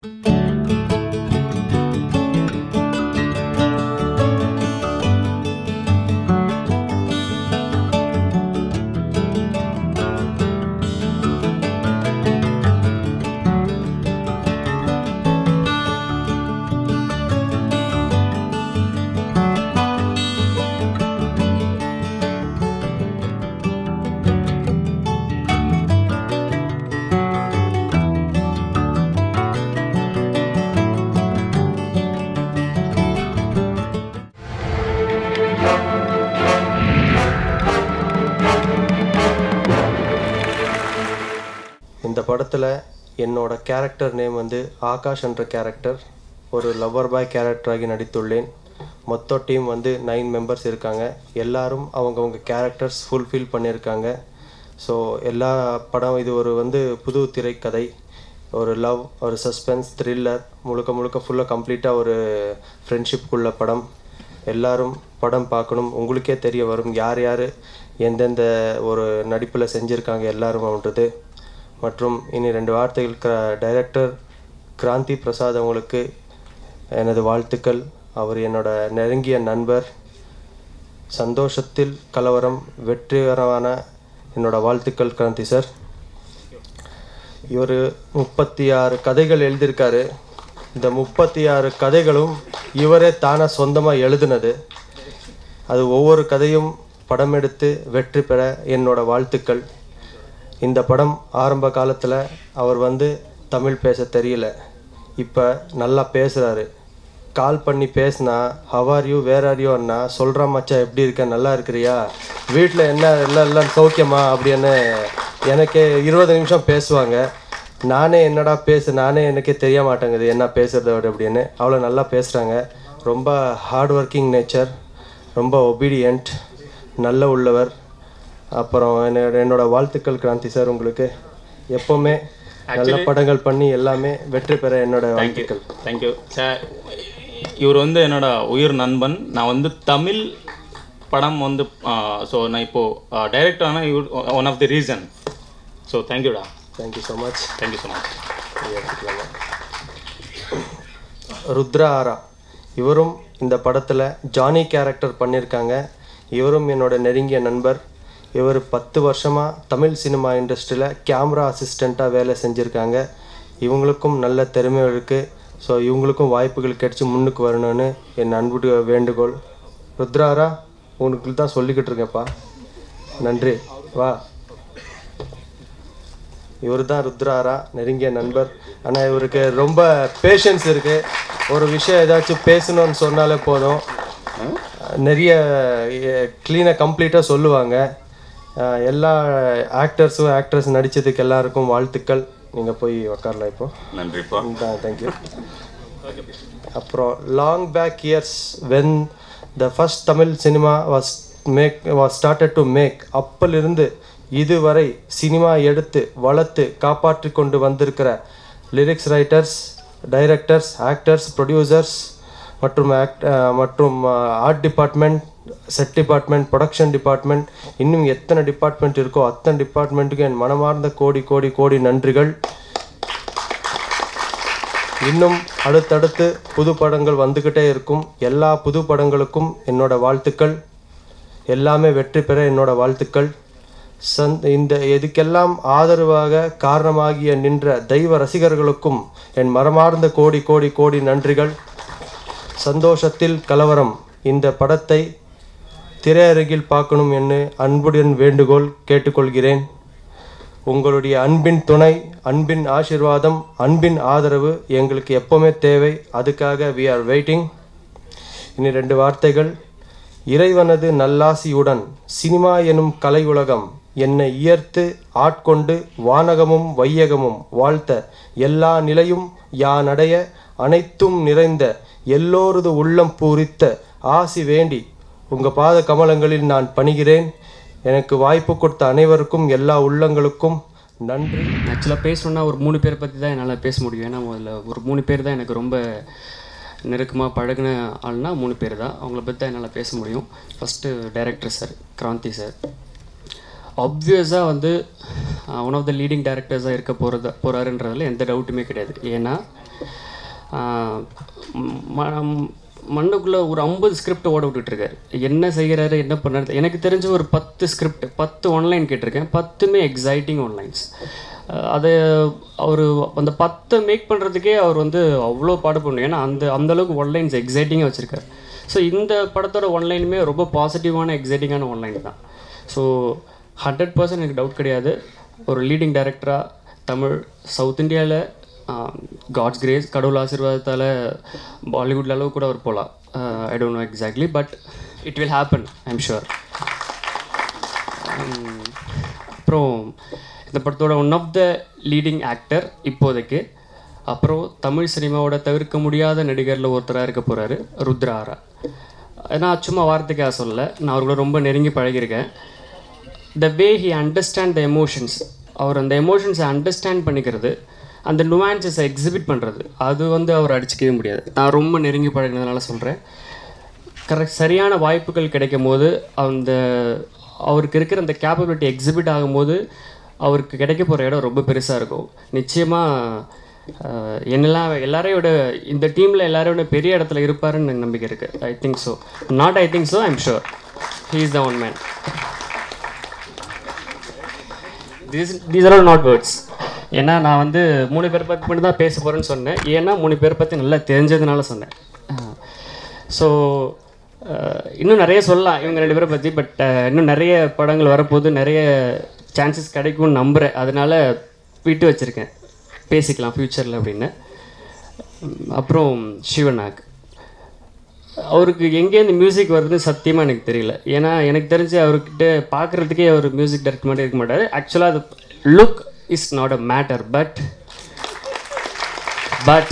இந்த படத்தில் என்னோட கேரக்டர் நேம் வந்து ஆகாஷ் என்ற கேரக்டர் ஒரு லவ்வர் பாய் கேரக்டராகி நடித்துள்ளேன் மொத்த டீம் வந்து நைன் மெம்பர்ஸ் இருக்காங்க எல்லாரும் அவங்கவுங்க கேரக்டர்ஸ் ஃபுல்ஃபில் பண்ணியிருக்காங்க ஸோ எல்லா படம் இது ஒரு வந்து புது திரைக்கதை ஒரு லவ் ஒரு சஸ்பென்ஸ் த்ரில்லர் முழுக்க முழுக்க ஃபுல்லாக கம்ப்ளீட்டாக ஒரு ஃப்ரெண்ட்ஷிப்புக்குள்ள படம் எல்லாரும் படம் பார்க்கணும் உங்களுக்கே தெரிய வரும் யார் யார் எந்தெந்த ஒரு நடிப்பில் செஞ்சுருக்காங்க எல்லாரும் அப்படின்றது மற்றும் இனி ரெண்டு வார்த்தைகள் க டைரக்டர் கிராந்தி பிரசாத் அவங்களுக்கு எனது வாழ்த்துக்கள் அவர் என்னோட நெருங்கிய நண்பர் சந்தோஷத்தில் கலவரம் வெற்றிகரமான என்னோட வாழ்த்துக்கள் கிராந்தி சார் இவர் முப்பத்தி ஆறு கதைகள் எழுதியிருக்காரு இந்த முப்பத்தி ஆறு கதைகளும் இவரே தானாக சொந்தமாக எழுதுனது அது ஒவ்வொரு கதையும் படம் எடுத்து வெற்றி பெற என்னோட வாழ்த்துக்கள் இந்த படம் ஆரம்ப காலத்தில் அவர் வந்து தமிழ் பேச தெரியல இப்போ நல்லா பேசுகிறாரு கால் பண்ணி பேசினா how are you where are you அண்ணா சொல்கிறா மச்சா எப்படி இருக்க நல்லா இருக்கிறியா வீட்டில் என்ன எல்லாம் எல்லாம் சௌக்கியமா அப்படின்னு எனக்கு இருபது நிமிஷம் பேசுவாங்க நானே என்னடா பேசு நானே எனக்கே தெரிய மாட்டேங்குது என்ன பேசுறது அவர் அப்படின்னு அவ்வளோ நல்லா பேசுகிறாங்க ரொம்ப ஹார்ட் ஒர்க்கிங் நேச்சர் ரொம்ப ஒபீடியண்ட் நல்ல உள்ளவர் அப்புறம் என்னோட என்னோட வாழ்த்துக்கள் கிராந்தி சார் உங்களுக்கு எப்போவுமே நல்ல படங்கள் பண்ணி எல்லாமே வெற்றி பெற என்னோட வாழ்த்துக்கள் தேங்க்யூ சார் இவர் வந்து என்னோட உயிர் நண்பன் நான் வந்து தமிழ் படம் வந்து ஸோ நான் இப்போது டைரக்டர் ஆனால் இவர் one of the reason so தேங்க்யூடா thank you so much thank you so much எடுத்துக்கலாங்க ருத்ரா ஆரா இவரும் இந்த படத்தில் ஜானி கேரக்டர் பண்ணியிருக்காங்க இவரும் என்னோட நெருங்கிய நண்பர் இவர் பத்து வருஷமாக தமிழ் சினிமா இண்டஸ்ட்ரியில் கேமரா அசிஸ்டண்ட்டாக வேலை செஞ்சுருக்காங்க இவங்களுக்கும் நல்ல திறமை இருக்குது ஸோ இவங்களுக்கும் வாய்ப்புகள் கிடைச்சி முன்னுக்கு வரணும்னு என் அன்பு வேண்டுகோள் ருத்ராரா உனக்கு தான் சொல்லிக்கிட்டு இருக்கேன்ப்பா நன்றி வா இவர் தான் ருத்ராரா நெருங்கிய நண்பர் ஆனால் இவருக்கு ரொம்ப பேஷன்ஸ் இருக்குது ஒரு விஷயம் ஏதாச்சும் பேசணும்னு சொன்னாலே போதும் நிறைய க்ளீனாக கம்ப்ளீட்டாக சொல்லுவாங்க அஹ் எல்லா ஆக்டர்ஸும் ஆக்ட்ரஸ் நடித்ததுக்கு எல்லாருக்கும் வாழ்த்துக்கள் நீங்கள் போய் உக்காரலாம் இப்போ நன்றிப்பா தேங்க்யூ அப்புறம் long back years when the first Tamil cinema was make was started to make அப்பலிருந்து இதுவரை சினிமா எடுத்து வளர்த்து காப்பாற்றி கொண்டு வந்திருக்கிற lyrics writers directors actors producers மற்றும் ஆக்ட் மற்றும் art department set department production department இன்னும் எத்தனை டிபார்ட்மெண்ட் இருக்கோ அத்தனை டிபார்ட்மெண்ட்டுக்கு என் மனமார்ந்த கோடி கோடி கோடி நன்றிகள் இன்னும் அடுத்தடுத்து புது படங்கள் வந்துக்கிட்டே இருக்கும் எல்லா புது படங்களுக்கும் என்னோட வாழ்த்துக்கள் எல்லாமே வெற்றி பெற என்னோட வாழ்த்துக்கள் சந் இந்த இதுக்கெல்லாம் ஆதரவாக காரணமாகிய நின்ற தெய்வ ரசிகர்களுக்கும் என் மரமார்ந்த கோடி கோடி கோடி நன்றிகள் சந்தோஷத்தில் கலவரம் இந்த படத்தை திரையரங்கில் பார்க்கணும் என்று அன்புடன் வேண்டுகோள் கேட்டுக்கொள்கிறேன் உங்களுடைய அன்பின் துணை அன்பின் ஆசிர்வாதம் அன்பின் ஆதரவு எங்களுக்கு எப்போவுமே தேவை அதுக்காக வி ஆர் வெயிட்டிங் இனி ரெண்டு வார்த்தைகள் இறைவனது நல்லாசியுடன் சினிமா எனும் கலை உலகம் என்னை இயர்த்து ஆட்கொண்டு வானகமும் வையகமும் வாழ்த்த எல்லா நிலையும் யானடைய அனைத்தும் நிறைந்த எல்லோரது உள்ளம் பூரித்த ஆசி வேண்டி உங்க பாத கமலங்களில் நான் பணிகிறேன் எனக்கு வாய்ப்பு கொடுத்த அனைவருக்கும் எல்லா உள்ளங்களுக்கும் நன்றி ஆக்சுவலாக பேசணுன்னா ஒரு மூணு பேரை பற்றி தான் என்னால் பேச முடியும் ஏன்னா முதல்ல ஒரு மூணு பேர் தான் எனக்கு ரொம்ப நெருக்கமாக பழகின ஆள்னா மூணு பேர் தான் அவங்கள பற்றி தான் என்னால் பேச முடியும் first director sir Kranthi sir ஆப்வியஸாக வந்து ஒன் ஆஃப் த லீடிங் டேரக்டர்ஸாக இருக்க போகிறத போகிறாருன்றதுல எந்த டவுட்டுமே கிடையாது ஏன்னா மண்ணுக்குள்ளே ஒரு ஐம்பது ஸ்கிரிப்ட் ஓட விட்டுட்ருக்காரு என்ன செய்கிறாரு என்ன பண்ணுறாரு எனக்கு தெரிஞ்ச ஒரு பத்து ஸ்கிரிப்ட் பத்து ஆன்லைன் கேட்டிருக்கேன் பத்துமே எக்ஸைட்டிங் ஆன்லைன்ஸ் அதை அவர் அந்த பத்தை மேக் பண்ணுறதுக்கே அவர் வந்து அவ்வளோ பாடுபடணும் ஏன்னா அந்த அந்த அளவுக்கு ஒன்லைன்ஸ் எக்ஸைட்டிங்காக வச்சுருக்காரு ஸோ இந்த படத்தோட ஒன்லைனுமே ரொம்ப பாசிட்டிவான எக்ஸைட்டிங்கான ஒன்லைன் தான் ஸோ ஹண்ட்ரட் பர்சன்ட் எனக்கு டவுட் கிடையாது ஒரு லீடிங் டைரக்டராக தமிழ் சவுத் இந்தியாவில் காட்ஸ் கிரேஸ் கடவுள் ஆசீர்வாதத்தால் பாலிவுட் அளவு கூட அவர் போகலாம் I don't know exactly but it will happen I am sure அப்புறம் இந்த படத்தோட one of the leading actor இப்போதைக்கு அப்புறம் தமிழ் சினிமாவோட தவிர்க்க முடியாத நடிகரில் ஒருத்தராக இருக்க போகிறாரு ருத்ராரா நான் சும்மா வார்த்தைக்காக சொல்லலை நான் அவர்களோட ரொம்ப நெருங்கி பழகியிருக்கேன் the way he understand the emotions அவர் அந்த எமோஷன்ஸை அண்டர்ஸ்டாண்ட் பண்ணிக்கிறது அந்த நுவான்சஸை எக்ஸிபிட் பண்ணுறது அது வந்து அவர் அடிச்சிக்கவே முடியாது நான் ரொம்ப நெருங்கி பழகினதுனால சொல்கிறேன் கரெக்ட் சரியான வாய்ப்புகள் கிடைக்கும் போது அந்த அவருக்கு இருக்கிற அந்த கேப்பபிலிட்டி எக்ஸிபிட் ஆகும்போது அவருக்கு கிடைக்க போகிற இடம் ரொம்ப பெருசாக இருக்கும் நிச்சயமாக என்னெல்லாம் எல்லாரையும் விட இந்த டீமில் எல்லாரையும் விட பெரிய இடத்துல இருப்பாருன்னு எனக்கு நம்பிக்கை இருக்குது I think so not I think so I'm sure he is the one man these these are not words ஏன்னா நான் வந்து மூணு பேர் பற்றி மட்டும் தான் பேச போகிறேன்னு சொன்னேன் ஏன்னா மூணு பேர் பற்றி நல்லா தெரிஞ்சதுனால சொன்னேன் ஸோ இன்னும் நிறைய சொல்லலாம் இவங்க ரெண்டு பேரை பற்றி பட் இன்னும் நிறைய படங்கள் வரப்போது நிறைய சான்சஸ் கிடைக்கும்னு நம்புகிறேன் அதனால் விட்டு வச்சுருக்கேன் பேசிக்கலாம் ஃப்யூச்சரில் அப்படின்னு அப்புறம் சிவநாக் அவருக்கு எங்கேருந்து மியூசிக் வருதுன்னு சத்தியமாக எனக்கு தெரியல ஏன்னா எனக்கு தெரிஞ்சு அவர்கிட்ட பார்க்குறதுக்கே அவர் மியூசிக் டைரக்டர் மாதிரி இருக்க மாட்டார் ஆக்சுவலாக அது look is not a matter but but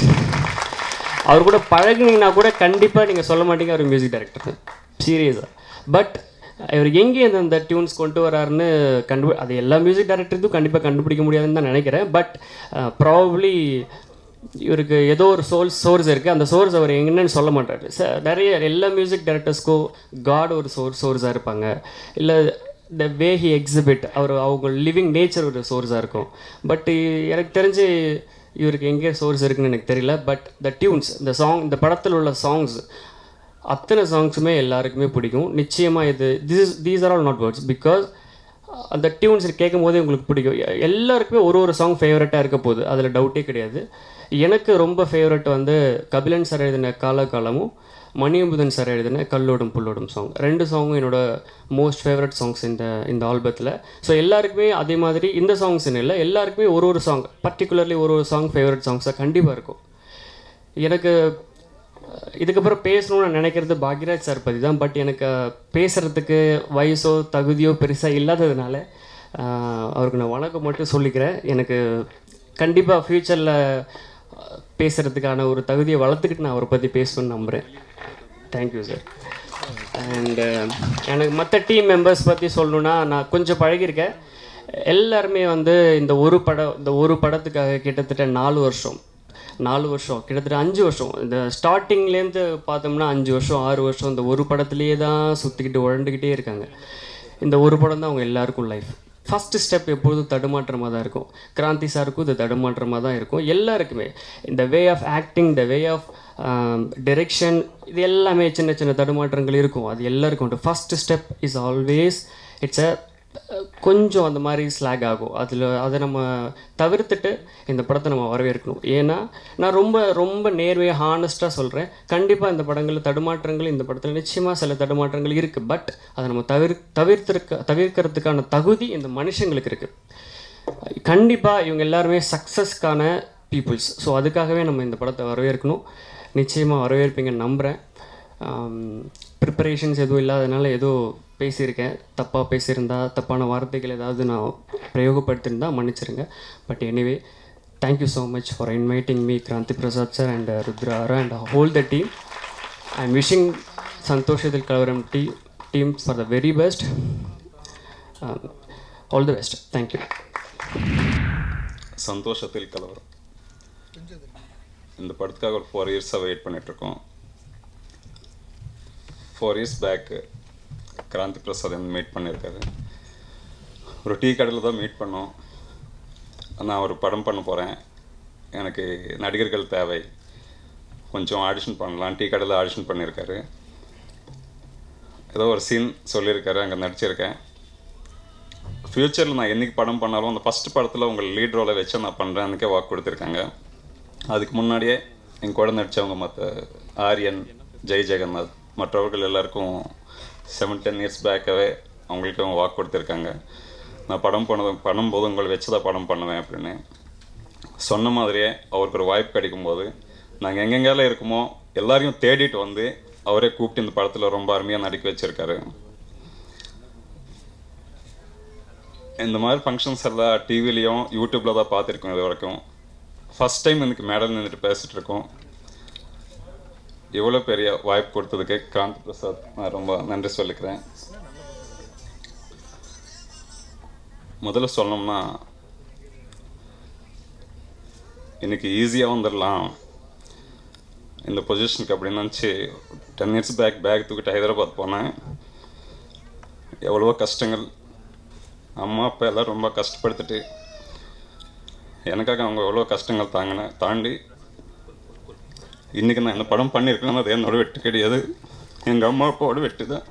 அவர் கூட பழகுனீங்கன்னா கூட கண்டிப்பாக நீங்கள் சொல்ல மாட்டீங்க அவர் மியூசிக் டைரக்டர் சீரியஸாக பட் இவர் எங்கே அந்த டியூன்ஸ் கொண்டு வராருன்னு கண்டு அது எல்லா மியூசிக் டைரக்டருக்கும் கண்டிப்பாக கண்டுபிடிக்க முடியாதுன்னு தான் நினைக்கிறேன் பட் ப்ராபப்ளி இவருக்கு ஏதோ ஒரு சோர்ஸ் சோர்ஸ் இருக்குது அந்த சோர்ஸ் அவர் என்னன்னு சொல்ல மாட்டார் சார் நிறைய எல்லா மியூசிக் டைரக்டர்ஸ்க்கும் காட் ஒரு சோர்ஸ் சோர்ஸாக இருப்பாங்க இல்லை த வே ஹி எக்ஸிபிட் அவர் அவங்க லிவிங் நேச்சர் ஒரு சோர்ஸாக இருக்கும் பட் எனக்கு தெரிஞ்சு இவருக்கு எங்கே சோர்ஸ் இருக்குன்னு எனக்கு தெரியல பட் த டியூன்ஸ் இந்த சாங் இந்த படத்தில் உள்ள சாங்ஸ் அத்தனை சாங்ஸுமே எல்லாருக்குமே பிடிக்கும் நிச்சயமாக இது this these are all not words because அந்த டியூன்ஸ் கேட்கும் போதே உங்களுக்கு பிடிக்கும் எல்லாருக்குமே ஒரு ஒரு சாங் ஃபேவரட்டாக இருக்க போகுது அதில் டவுட்டே கிடையாது எனக்கு ரொம்ப ஃபேவரட் வந்து கபிலன் சார் எழுதின காலகாலமும் மணியம்புதன் சார் எழுதின கல்லோடும் புல்லோடும் சாங் ரெண்டு சாங்கும் என்னோட மோஸ்ட் ஃபேவரட் சாங்ஸ் இந்த இந்த ஆல்பத்தில் ஸோ எல்லாருக்குமே அதே மாதிரி இந்த சாங்ஸ்னு இல்லை எல்லாருக்குமே ஒரு ஒரு சாங் பர்டிகுலர்லி ஒரு ஒரு சாங் ஃபேவரட் சாங்ஸாக கண்டிப்பாக இருக்கும் எனக்கு இதுக்கப்புறம் பேசணும்னு நான் நினைக்கிறது பாக்யராஜ் சார் பற்றி தான் பட் எனக்கு பேசுகிறதுக்கு வயசோ தகுதியோ பெருசாக இல்லாததுனால அவருக்கு நான் வணக்கம் மட்டும் சொல்லிக்கிறேன் எனக்கு கண்டிப்பாக ஃப்யூச்சரில் பேசுகிறதுக்கான ஒரு தகுதியை வளர்த்துக்கிட்டு நான் அவரை பற்றி பேசணும்னு நம்புகிறேன் தேங்க்யூ சார் அண்டு எனக்கு மற்ற டீம் மெம்பர்ஸ் பற்றி சொல்லணுன்னா நான் கொஞ்சம் பழகியிருக்கேன் எல்லாருமே வந்து இந்த ஒரு படம் இந்த ஒரு படத்துக்காக கிட்டத்தட்ட நாலு வருஷம் நாலு வருஷம் கிட்டத்தட்ட அஞ்சு வருஷம் இந்த ஸ்டார்டிங்லேருந்து பார்த்தோம்னா அஞ்சு வருஷம் ஆறு வருஷம் இந்த ஒரு படத்துலேயே தான் சுற்றிக்கிட்டு உழண்டுக்கிட்டே இருக்காங்க இந்த ஒரு படம் தான் அவங்க எல்லாருக்கும் லைஃப் ஃபஸ்ட்டு ஸ்டெப் எப்பொழுதும் தடுமாற்றமாக தான் இருக்கும் கிராந்தி சாருக்கும் இது தடுமாற்றமாக தான் இருக்கும் எல்லாருக்குமே இந்த way of acting the way of direction இது எல்லாமே சின்ன சின்ன தடுமாற்றங்கள் இருக்கும் அது எல்லாருக்கும் உண்டு first step is always it's a கொஞ்சம் அந்த மாதிரி ஸ்லாக் ஆகும் அதில் அதை நம்ம தவிர்த்துட்டு இந்த படத்தை நம்ம வரவேற்கணும் ஏன்னா நான் ரொம்ப ரொம்ப நேர்மையாக ஹானஸ்ட்டாக சொல்கிறேன் கண்டிப்பாக இந்த படங்களில் தடுமாற்றங்கள் இந்த படத்தில் நிச்சயமாக சில தடுமாற்றங்கள் இருக்குது பட் அதை நம்ம தவிர் தவிர்த்திருக்க தவிர்க்கிறதுக்கான தகுதி இந்த மனுஷங்களுக்கு இருக்குது கண்டிப்பாக இவங்க எல்லாருமே சக்ஸஸ்க்கான பீப்புள்ஸ் ஸோ அதுக்காகவே நம்ம இந்த படத்தை வரவேற்கணும் நிச்சயமாக வரவேற்பீங்கன்னு நம்புகிறேன் ப்ரிப்பரேஷன்ஸ் எதுவும் இல்லாதனால ஏதோ பேசியிருக்கேன் தப்பாக பேசியிருந்தா தப்பான வார்த்தைகள் ஏதாவது நான் பிரயோகப்படுத்தியிருந்தா மன்னிச்சிருங்க but anyway thank you so much for inviting me Kranti Prasad sir and Rudra Aara and whole the team I am wishing Santhoshathil Kalavaram டீ team for the very best all the best thank you Santhoshathil Kalavaram இந்த படத்துக்காக ஒரு ஃபோர் இயர்ஸாக வெயிட் பண்ணிகிட்ருக்கோம் four years back Kranti Prasad வந்து meet பண்ணியிருக்காரு ஒரு tea கடையில் தான் மீட் பண்ணோம் நான் ஒரு படம் பண்ண போகிறேன் எனக்கு நடிகர்கள் தேவை கொஞ்சம் ஆடிஷன் பண்ணலாம் டீ கடையில் ஆடிஷன் பண்ணியிருக்காரு ஏதோ ஒரு சீன் சொல்லியிருக்காரு அங்கே நடிச்சிருக்கேன் ஃப்யூச்சரில் நான் என்னைக்கு படம் பண்ணாலும் அந்த ஃபஸ்ட் படத்தில் உங்கள் லீட் ரோலை வச்சு நான் பண்ணுறேன்னுக்கே வாக்கு கொடுத்துருக்காங்க அதுக்கு முன்னாடியே என் கூட நடித்தவங்க மற்ற ஆரியன் ஜெய் ஜெகநாத் மற்றவர்கள் எல்லாருக்கும் செவன் டென் இயர்ஸ் பேக்காகவே அவங்களுக்கு அவங்க வாக்கு கொடுத்துருக்காங்க நான் படம் பண்ணது பண்ணும்போது உங்களை வச்சு தான் படம் பண்ணுவேன் அப்படின்னு சொன்ன மாதிரியே அவருக்கு ஒரு வாய்ப்பு கிடைக்கும்போது நாங்கள் எங்கெங்கெல்லாம் இருக்குமோ எல்லாரையும் தேடிட்டு வந்து அவரே கூப்பிட்டு இந்த படத்தில் ரொம்ப அருமையாக நடிக்க வச்சிருக்காரு இந்த மாதிரி ஃபங்க்ஷன்ஸ் எல்லாம் டிவிலையும் யூடியூப்பில் தான் பார்த்துருக்கோம் இது வரைக்கும் ஃபஸ்ட் டைம் எனக்கு மேடல் நின்றுட்டு பேசிகிட்டு இருக்கோம் இவ்வளோ பெரிய வாய்ப்பு கொடுத்ததுக்கு காந்த் பிரசாத் நான் ரொம்ப நன்றி சொல்லிக்கிறேன் முதல்ல சொல்லணும்னா இன்னைக்கு ஈஸியாக வந்துடலாம் இந்த பொசிஷனுக்கு அப்படின்னு நினச்சி டென் இயர்ஸ் பேக் பேக் தூக்கிட்டு ஹைதராபாத் போனேன் எவ்வளவோ கஷ்டங்கள் அம்மா அப்பா எல்லாம் ரொம்ப கஷ்டப்படுத்திட்டு எனக்காக அவங்க எவ்வளோ கஷ்டங்கள் தாங்கினேன் தாண்டி இன்றைக்கி நான் இந்த படம் பண்ணியிருக்கேன் அது என்னோட வெட்டு கிடையாது எங்கள் அம்மா அப்பாவோட வெட்டு தான்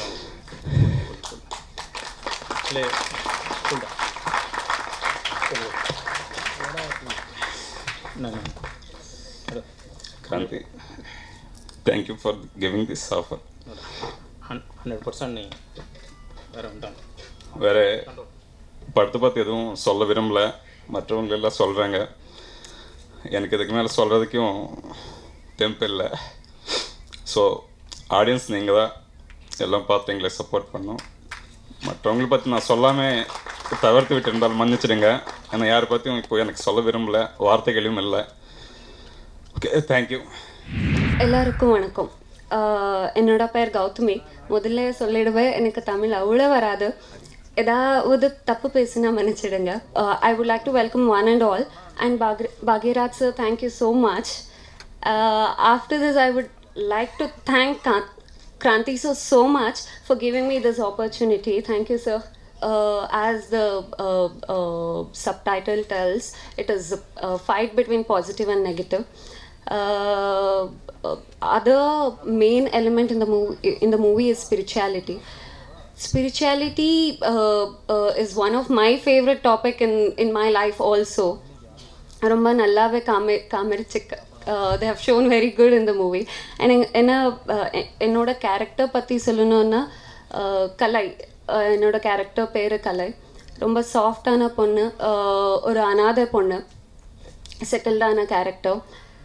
Kranti thank you for giving this offer hundred percent நீ வேறு வந்துட்டான் வேற படத்தை பற்றி எதுவும் சொல்ல விரும்பல மற்றவங்க எல்லாம் சொல்கிறாங்க எனக்கு இதுக்கு மேலே சொல்கிறதுக்கும் தெம்பு இல்லை ஸோ ஆடியன்ஸ் நீங்கள் தான் எல்லாம் பார்த்து எங்களை சப்போர்ட் பண்ணோம் மற்றவங்களை பற்றி நான் சொல்லாமல் தவிர்த்து விட்டு இருந்தாலும் மன்னிச்சிடுங்க ஏன்னா யாரை பற்றியும் இப்போ எனக்கு சொல்ல விரும்பல வார்த்தைகளும் இல்லை ஓகே தேங்க்யூ எல்லாருக்கும் வணக்கம் ஆஹ் என்னோட பேர் கௌதமி முதல்ல சொல்லிடுவேன் எனக்கு தமிழ் அவ்வளோ வராது ஏதாவது தப்பு பேசினா மன்னிச்சிடுங்க I would like to welcome one and all and பாக்ய Bhagyaraj sir thank you so much after this I would like to thank Kranti sir so much for giving me this opportunity. Thank you, sir. Uh, as the uh, uh, subtitle tells, it is a, a fight between positive and negative. Uh, uh, other main element in the movie in the movie is spirituality. Spirituality uh, uh, is one of my favorite topic in in my life also. ரொம்ப நல்லாவே காமி காமிச்சிக்க they have shown very good in the movie and என்ன uh, எ- என்னோட character பற்றி சொல்லணும்னா uh, Kalai uh, என்னோட கேரக்டர் பேர் கலை ரொம்ப சாஃப்டான பொண்ணு uh, ஒரு அனாதை பொண்ணு செட்டில்டான கேரக்டர்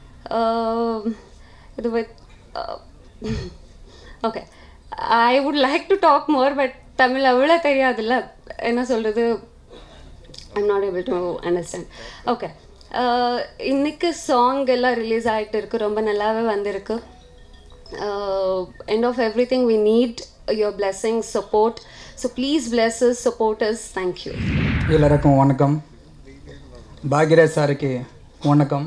இது with okay I would like to talk more but Tamil அவ்வளோ தெரியாதுல்ல என்ன சொல்கிறது I'm not able to understand okay இன்னைக்கு சாங் எல்லாம் ரிலீஸ் ஆகிட்டு இருக்கு ரொம்ப நல்லாவே வந்திருக்கு end of every thing we need your blessing support so please blesses supporters thank you எல்லாருக்கும் வணக்கம் பாக்யராஜ் சாருக்கு வணக்கம்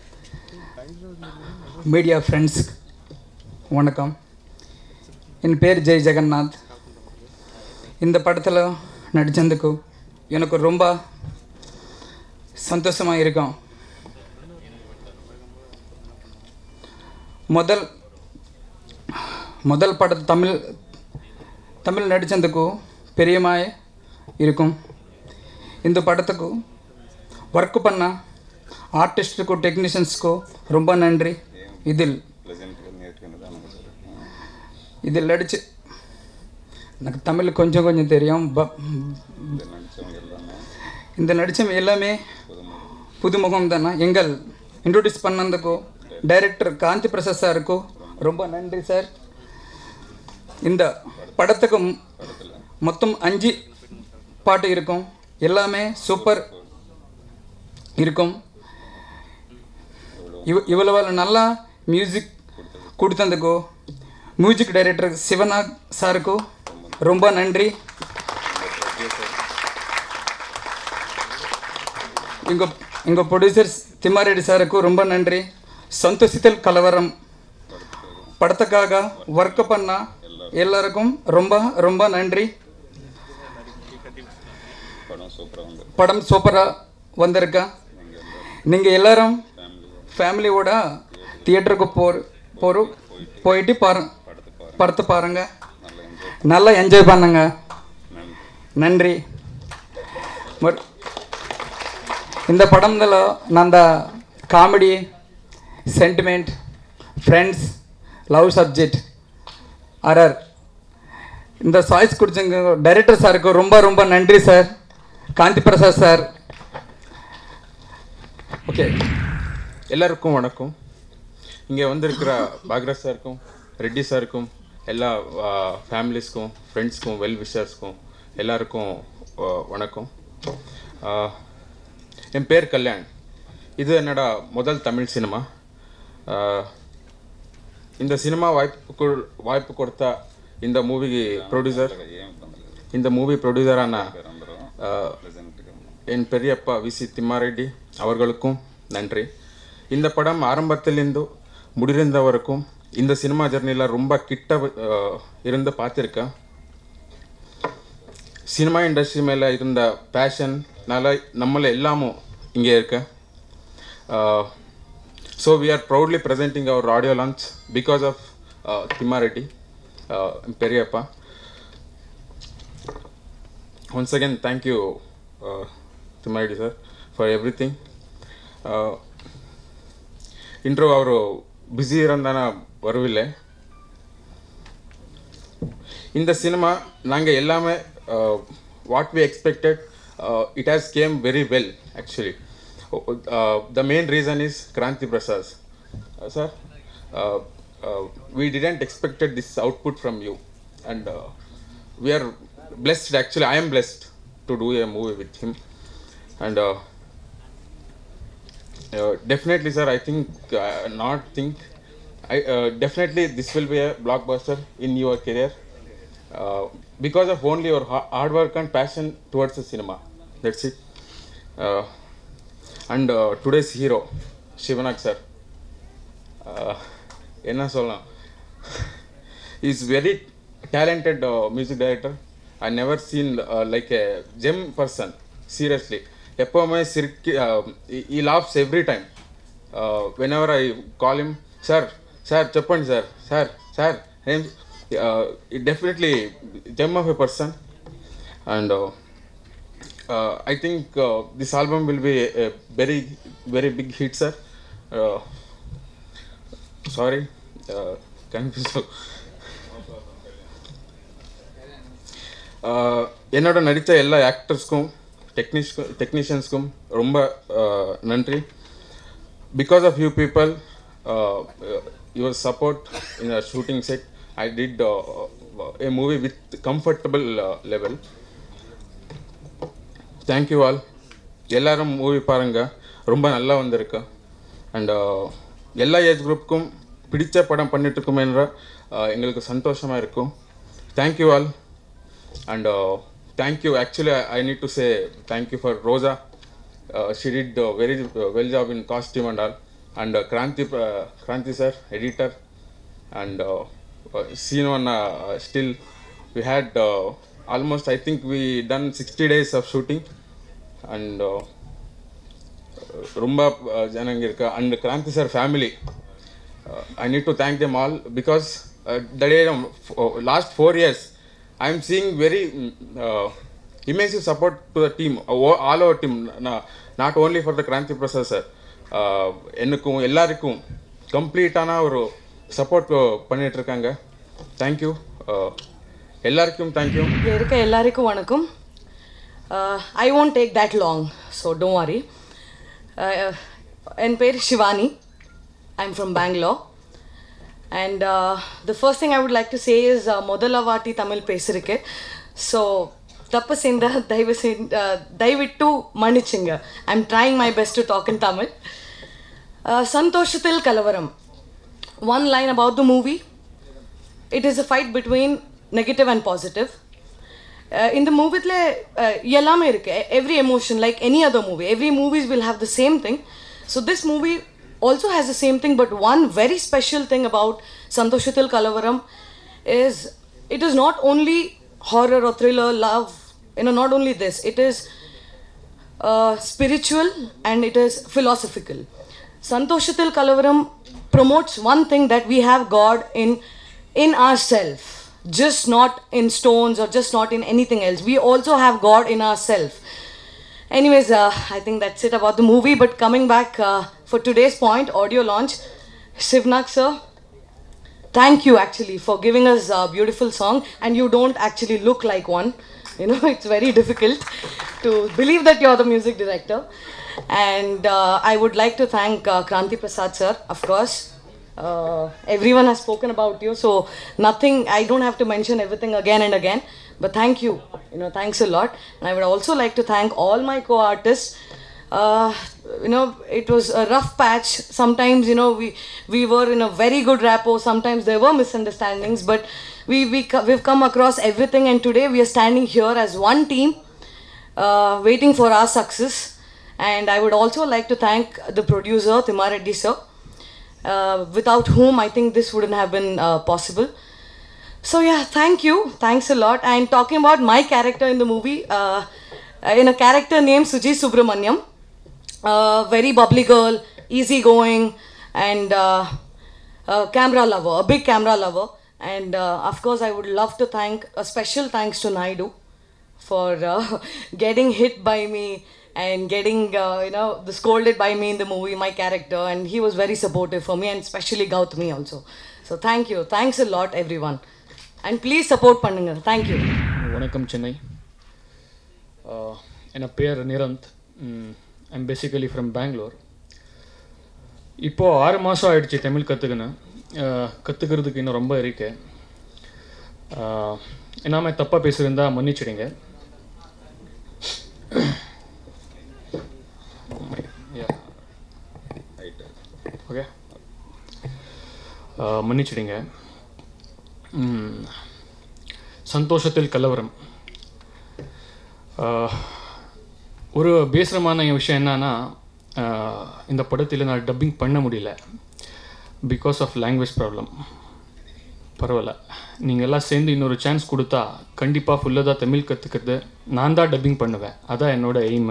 மீடியா ஃப்ரெண்ட்ஸ் வணக்கம் என் பேர் ஜெய் ஜெகநாத் இந்த படத்தில் நடித்ததுக்கு எனக்கு ரொம்ப சந்தோஷமாக இருக்கும் முதல் முதல் பட தமிழ் தமிழ் நடித்ததுக்கு பெரியமாய் இருக்கும் இந்த படத்துக்கு ஒர்க் பண்ண ஆர்டிஸ்ட்டுக்கு டெக்னீஷியன்ஸ்க்கு ரொம்ப நன்றி இதில் இதில் நடிச்சு எனக்கு தமிழ் கொஞ்சம் கொஞ்சம் தெரியும் ப- இந்த நடித்தவங்க எல்லாமே புதுமுகம் தானே எங்கள் இன்ட்ரோடியூஸ் பண்ணதுக்கு டைரக்டர் காந்தி பிரசாத் சாருக்கு ரொம்ப நன்றி சார் இந்த படத்துக்கு மொ- மொத்தம் அஞ்சு பாட்டு இருக்கும் எல்லாமே சூப்பர் இருக்கும் இவ இவ்வளவு நல்லா மியூசிக் கொடுத்ததுக்கு மியூசிக் டைரக்டர் சிவநாக் சாருக்கு ரொம்ப நன்றி எங்க எங்க ப்ரொடியூசர் திம்மாரெட்டி சாருக்கு ரொம்ப நன்றி சந்தோஷித்தல் கலவரம் படத்துக்காக ஒர்க் பண்ண எல்லாருக்கும் ரொம்ப ரொம்ப நன்றி படம் சூப்பராக வந்திருக்கா நீங்கள் எல்லாரும் ஃபேமிலியோட தியேட்டருக்கு போ போகிறோம் போயிட்டு பாரு படத்தை பாருங்க நல்லா என்ஜாய் பண்ணுங்க நன்றி மறு- இந்த படம்ல நான் comedy sentiment friends love subject அரர் இந்த சாய்ஸ் கொடுத்தங்க டைரக்டர் சாருக்கு ரொம்ப ரொம்ப நன்றி sir Gandhi Prasad sir okay எல்லாருக்கும் வணக்கம் இங்கே வந்திருக்கிற பாக்ராஜ் சாருக்கும் ரெட்டி சாருக்கும் எல்லா ஃபேமிலிஸ்க்கும் ஃப்ரெண்ட்ஸ்க்கும் வெல் விஷர்ஸ்க்கும் எல்லாருக்கும் ஆ, வணக்கம் ஆ, என் பேர் கல்யாண் இது என்னோட முதல் தமிழ் சினிமா ஆ, இந்த சினிமா வாய்ப்பு கொடு- வாய்ப்பு கொடுத்த இந்த மூவி ப்ரொடியூசர் இந்த மூவி ப்ரொடியூசரான ஆ, என் பெரியப்பா வி சி திம்மாரெட்டி அவர்களுக்கும் நன்றி இந்த படம் ஆரம்பத்திலிருந்து முடிந்த இந்த சினிமா ஜர்னியில் ரொம்ப கிட்ட அஹ், இருந்து பார்த்துருக்கேன் சினிமா இண்டஸ்ட்ரி மேலே இருந்த பேஷன்னால நம்மள எல்லாமும் இங்கே இருக்க so we are proudly presenting our audio launch because of Thimmareddy பெரியப்பா once again thank you uh, to my sir for everything uh, intro ಅವರು ಬ್ಯುಸಿ ಇರೋದಾನ ಬರವಿಲ್ಲ இந்த சினிமா நாங்கள் எல்லாமே what we expected it has came very well actually the main reason is Kranti Prasad sir we didn't expected this output from you and uh, we are blessed actually i am blessed to do a movie with him and uh, uh, definitely sir i think uh, not think i uh, definitely this will be a blockbuster in your career uh, because of only your ha- hard work and passion towards the cinema that's it uh, and uh, today's hero shivanak sir uh, என்ன சொல்லலாம் is very talented music director I never seen like a gem person seriously எப்போவுமே சிரிக்கி ఈ laughs every time when ever I call him sir sir చెప్పండి sir sir sir ఏం it definitely gem of a person and I think this album will be very very big hit sir sorry confuse என்னோட நடித்த எல்லா ஆக்டர்ஸ்க்கும் டெக்னிஷ் டெக்னீஷியன்ஸ்க்கும் ரொம்ப uh, நன்றி because of you people your support in a shooting set I did a movie with comfortable level thank you all எல்லாரும் movie பாருங்க ரொம்ப நல்லா வந்திருக்கு அண்ட் எல்லா ஏஜ் குரூப்புக்கும் பிடிச்ச படம் பண்ணிட்டு இருக்கோம் என்ற uh, எங்களுக்கு சந்தோஷமாக இருக்கும் thank you all and thank you actually I need to say thank you for Rosa she did very well job in costume and all and Kranti Kranti sir editor and uh, uh, scene one uh, still we had uh, almost i think we done 60 days of shooting and uh, ரொம்ப ஜனங்க இருக்கா and Kranti sir family I need to thank them all because the day last four years I am seeing very immersive support to the team all over team not only for the Kranti Prasad sir எனக்கும் எல்லாருக்கும் கம்ப்ளீட்டான ஒரு support பண்ணிட்டு இருக்காங்க thank you எல்லாருக்கும் thank you இங்கே இருக்க எல்லாருக்கும் வணக்கம் I won't take that long so don't worry என் பேர் Shivani I am from Bangalore and the first thing I would like to say is முதல்ல வாட்டி தமிழ் பேசியிருக்கு ஸோ தப்பு செஞ்ச தயவு செஞ்ச தயவிட்டு மன்னிச்சுங்க I am trying my best to talk in Tamil Santhoshathil Kalavaram one line about the movie it is a fight between negative and positive uh, in the movie uh, எல்லாமே இருக்கு every emotion like any other movie every movies will have the same thing so this movie also has the same thing but one very special thing about santoshatil kalavaram is it is not only horror or thriller love you know not only this it is uh, spiritual and it is philosophical. Santoshatil Kalavaram promotes one thing that we have God in in ourselves, just not in stones or just not in anything else. We also have God in ourselves. Anyways, uh, I think that's it about the movie. But coming back uh, for today's point, audio launch, Shivnak sir, thank you actually for giving us a beautiful song. And you don't actually look like one. You know, it's very difficult to believe that you're the music director. And uh, I would like to thank uh, Kranti Prasad sir, of course. Uh, everyone has spoken about you, so nothing. I don't have to mention everything again and again. But thank you, you know, thanks a lot. And I would also like to thank all my co-artists. Uh, you know, it was a rough patch. Sometimes, you know, we we were in a very good rapport. Sometimes there were misunderstandings, but we we co- we've come across everything, and today we are standing here as one team, uh, waiting for our success. And I would also like to thank the producer Timar Reddy sir, uh, without whom I think this wouldn't have been uh, possible. So yeah, thank you, thanks a lot. And talking about my character in the movie, uh, in a character named Suji Subramanyam, uh, very bubbly girl, easygoing, and uh, a camera lover, a big camera lover. And uh, of course, I would love to thank a special thanks to Naidu for uh, getting hit by me and getting uh, you know the scolded by me in the movie, my character, and he was very supportive for me, and especially Gautami also. So thank you, thanks a lot, everyone, and please support பண்ணுங்க. Thank you. வணக்கம் சென்னை ஆஹ், என் பேர் Niranth I'm basically from Bangalore இப்போது ஆறு மாதம் ஆயிடுச்சு தமிழ் கற்றுக்கினேன் கற்றுக்கிறதுக்கு இன்னும் ரொம்ப இருக்கு ஆஹ், என்னாம தப்பாக பேசியிருந்தா மன்னிச்சிடுங்க ஓகே மன்னிச்சிடுங்க ம், சந்தோஷத்தில் கலவரம் ஆஹ், ஒரு பேசுகிறமான விஷயம் என்னன்னா ஆஹ், இந்த படத்தில் நான் டப்பிங் பண்ண முடியல பிகாஸ் ஆஃப் லாங்குவேஜ் ப்ராப்ளம் பரவாயில்ல நீங்கள் எல்லாம் சேர்ந்து இன்னொரு சான்ஸ் கொடுத்தா கண்டிப்பாக ஃபுல்லாக தான் தமிழ் கற்றுக்கிறது நான் தான் டப்பிங் பண்ணுவேன் அதான் என்னோட எய்மு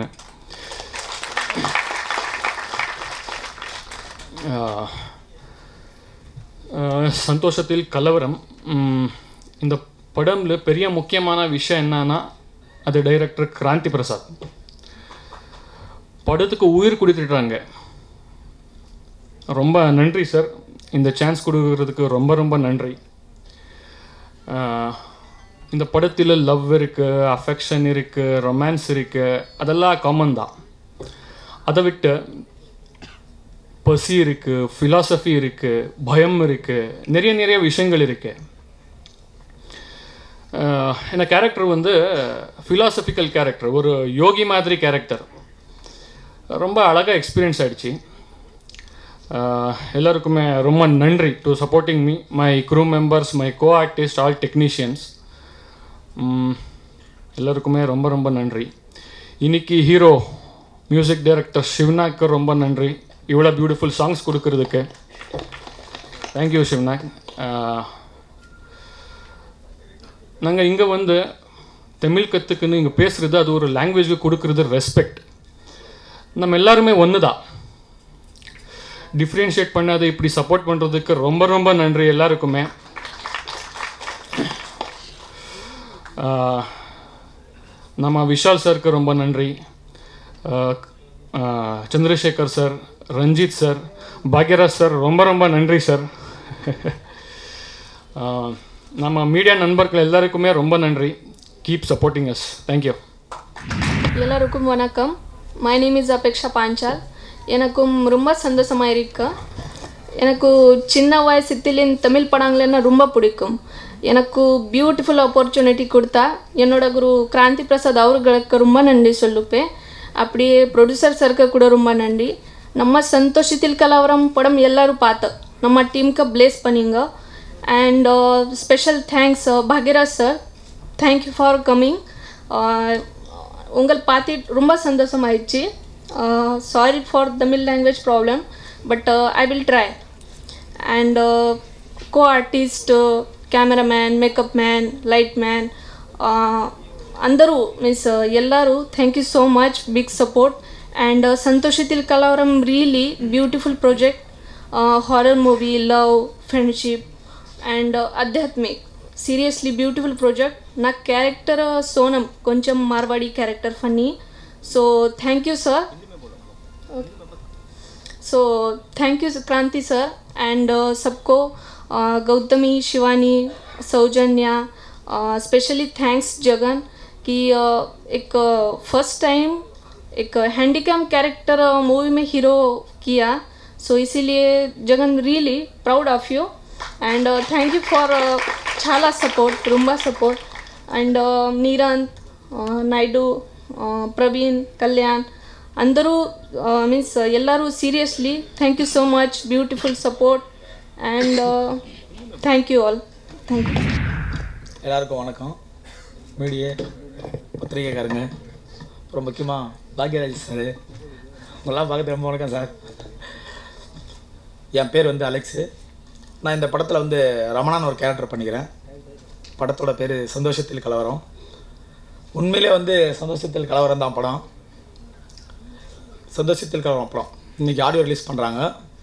சந்தோஷத்தில் கலவரம் ம், இந்த படம்ல பெரிய முக்கியமான விஷயம் என்னன்னா அது டைரக்டர் கிராந்தி பிரசாத் படத்துக்கு உயிர் கொடுத்துட்டாங்க ரொம்ப நன்றி சார் இந்த சான்ஸ் கொடுக்கறதுக்கு ரொம்ப ரொம்ப நன்றி ஆஹ், இந்த படத்தில் லவ் இருக்குது அஃபெக்ஷன் இருக்குது ரொமான்ஸ் இருக்குது அதெல்லாம் காமன் தான் அதை விட்டு பசி இருக்குது ஃபிலாசபி இருக்குது பயம் இருக்குது நிறைய நிறைய விஷயங்கள் இருக்குது இந்த கேரக்டர் வந்து ஃபிலாசபிக்கல் கேரக்டர் ஒரு யோகி மாதிரி கேரக்டர் ரொம்ப அழகாக எக்ஸ்பீரியன்ஸ் ஆயிடுச்சு ஆஹ் எல்லாருக்குமே ரொம்ப நன்றி to supporting me my crew members my co artist all technicians எல்லாருக்குமே ரொம்ப ரொம்ப நன்றி இன்னைக்கு ஹீரோ மியூசிக் டைரக்டர் சிவனாக்கு ரொம்ப நன்றி இவ்வளோ பியூட்டிஃபுல் சாங்ஸ் கொடுக்கறதுக்கு தேங்க்யூ சிவனாக் நாங்கள் இங்கே வந்து தமிழ் கற்றுக்குன்னு இங்கே பேசுகிறது அது ஒரு லாங்குவேஜுக்கு கொடுக்கறது ரெஸ்பெக்ட் நம்ம எல்லாருமே ஒன்று தான் டிஃப்ரென்ஷியேட் பண்ணாத இப்படி சப்போர்ட் பண்ணுறதுக்கு ரொம்ப ரொம்ப நன்றி எல்லாருக்குமே ஆஹ், நம்ம விஷால் சாருக்கு ரொம்ப நன்றி ஆஹ், ஆஹ், Chandrasekhar sir Ranjith sir Bhagyaraj sir ரொம்ப ரொம்ப நன்றி சார் ஆஹ், நம்ம மீடியா நண்பர்கள் எல்லாருக்குமே ரொம்ப நன்றி கீப் சப்போர்ட்டிங் அஸ் தேங்க்யூ எல்லாருக்கும் வணக்கம் my name is Apeksha Panchal எனக்கும் ரொம்ப சந்தோஷமாக இருக்கு எனக்கு சின்ன வயசுத்திலேயும் தமிழ் படங்கள்னா ரொம்ப பிடிக்கும் எனக்கு பியூட்டிஃபுல் ஆப்பர்ச்சுனிட்டி கொடுத்தா என்னோட குரு கிராந்தி பிரசாத் அவர்களுக்கு ரொம்ப நன்றி சொல்லுப்பேன் அப்படியே ப்ரொடியூசர் சருக்கு கூட ரொம்ப நன்றி நம்ம சந்தோஷத்தில் கலவரம் படம் எல்லாரும் பார்த்தோம் நம்ம டீமுக்கு பிளேஸ் பண்ணிங்க and special thanks Bhagyaraj sir thank you for coming உங்கள் பார்த்து ரொம்ப சந்தோஷமாயிடுச்சு sorry for Tamil language problem but I will try and co artist cameraman makeup man light man అందరూ మీన్స్ ಎಲ್ಲರೂ thank you so much big support and Santhoshathil Kalavaram really beautiful project horror movie love friendship and ఆధ్యాత్మిక్ seriously beautiful project నా character Sonam కొంచెం Marwadi character funny so thank you sir so thank you Kranti sir and सबको uh, Gautami Shivani Soujanya specially thanks Jagan कि uh, एक first time एक handycam character movie में hero किया so इसीलिए Jagan really proud of you and thank you for చాలా support రుంబా support and Niranth Naidu Praveen Kalyan అందరూ మీన్స్ ಎಲ್ಲರೂ seriously thank you so much beautiful support and thank you all thank you எல்லாருக்கும் வணக்கம் மீடியா பத்திரிகைக்காரங்க அப்புறம் முக்கியமாக பாக்யராஜ் சார் உங்களெல்லாம் பார்க்கறது ரொம்ப வணக்கம் சார் என் பேர் வந்து அலெக்ஸு நான் இந்த படத்தில் வந்து ரமணான்னு ஒரு கேரக்டர் பண்ணிக்கிறேன் படத்தோட பேர் சந்தோஷத்தில் கலவரம் உண்மையிலே வந்து சந்தோஷத்தில் கலவரம் தான் படம் சந்தோஷத்தில் கலவரம் படம் இன்றைக்கி ஆடியோ ரிலீஸ் பண்ணுறாங்க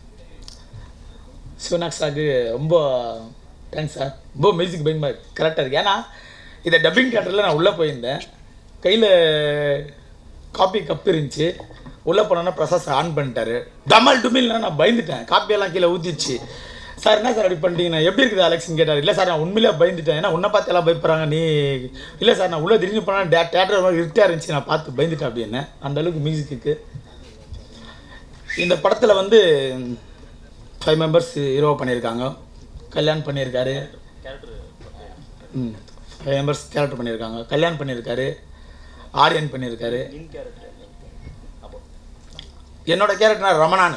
சிவனாக் சாருக்கு ரொம்ப தேங்க்ஸ் சார் ரொம்ப மியூசிக் பயங்கரமாக கரெக்டாக இருக்குது ஏன்னா இதை டப்பிங் தேட்டரில் நான் உள்ளே போயிருந்தேன் கையில் காப்பி கப் இருந்துச்சு உள்ளே போனோன்னா பிரசாத் சார் ஆன் பண்ணிட்டாரு டமல் டுமில்னா நான் பயந்துட்டேன் காப்பியெல்லாம் கீழே ஊற்றிச்சு சார் என்ன சார் அப்படி பண்ணிட்டீங்க நான் எப்படி இருக்குது அலெக்ஸ்னு கேட்டார் இல்லை சார் நான் உண்மையிலே பயந்துட்டேன் ஏன்னா உன்னை பார்த்து எல்லாம் பயப்படுறாங்க நீ இல்லை சார் நான் உள்ளே திடீர்னு போனால் டே தேட்டர் மாதிரி இருட்டாக இருந்துச்சு நான் பார்த்து பயந்துட்டேன் அப்படின்னு அந்த அளவுக்கு மியூசிக்கு இந்த படத்தில் வந்து ஃபைவ் மெம்பர்ஸ் ஹீரோ பண்ணியிருக்காங்க கல்யாண் பண்ணியிருக்காரு ம் ஃபைவ் மெம்பர்ஸ் கேரக்டர் பண்ணியிருக்காங்க கல்யாண் பண்ணியிருக்காரு ஆரியன் பண்ணியிருக்காரு என்னோட கேரக்டர் ரமணான்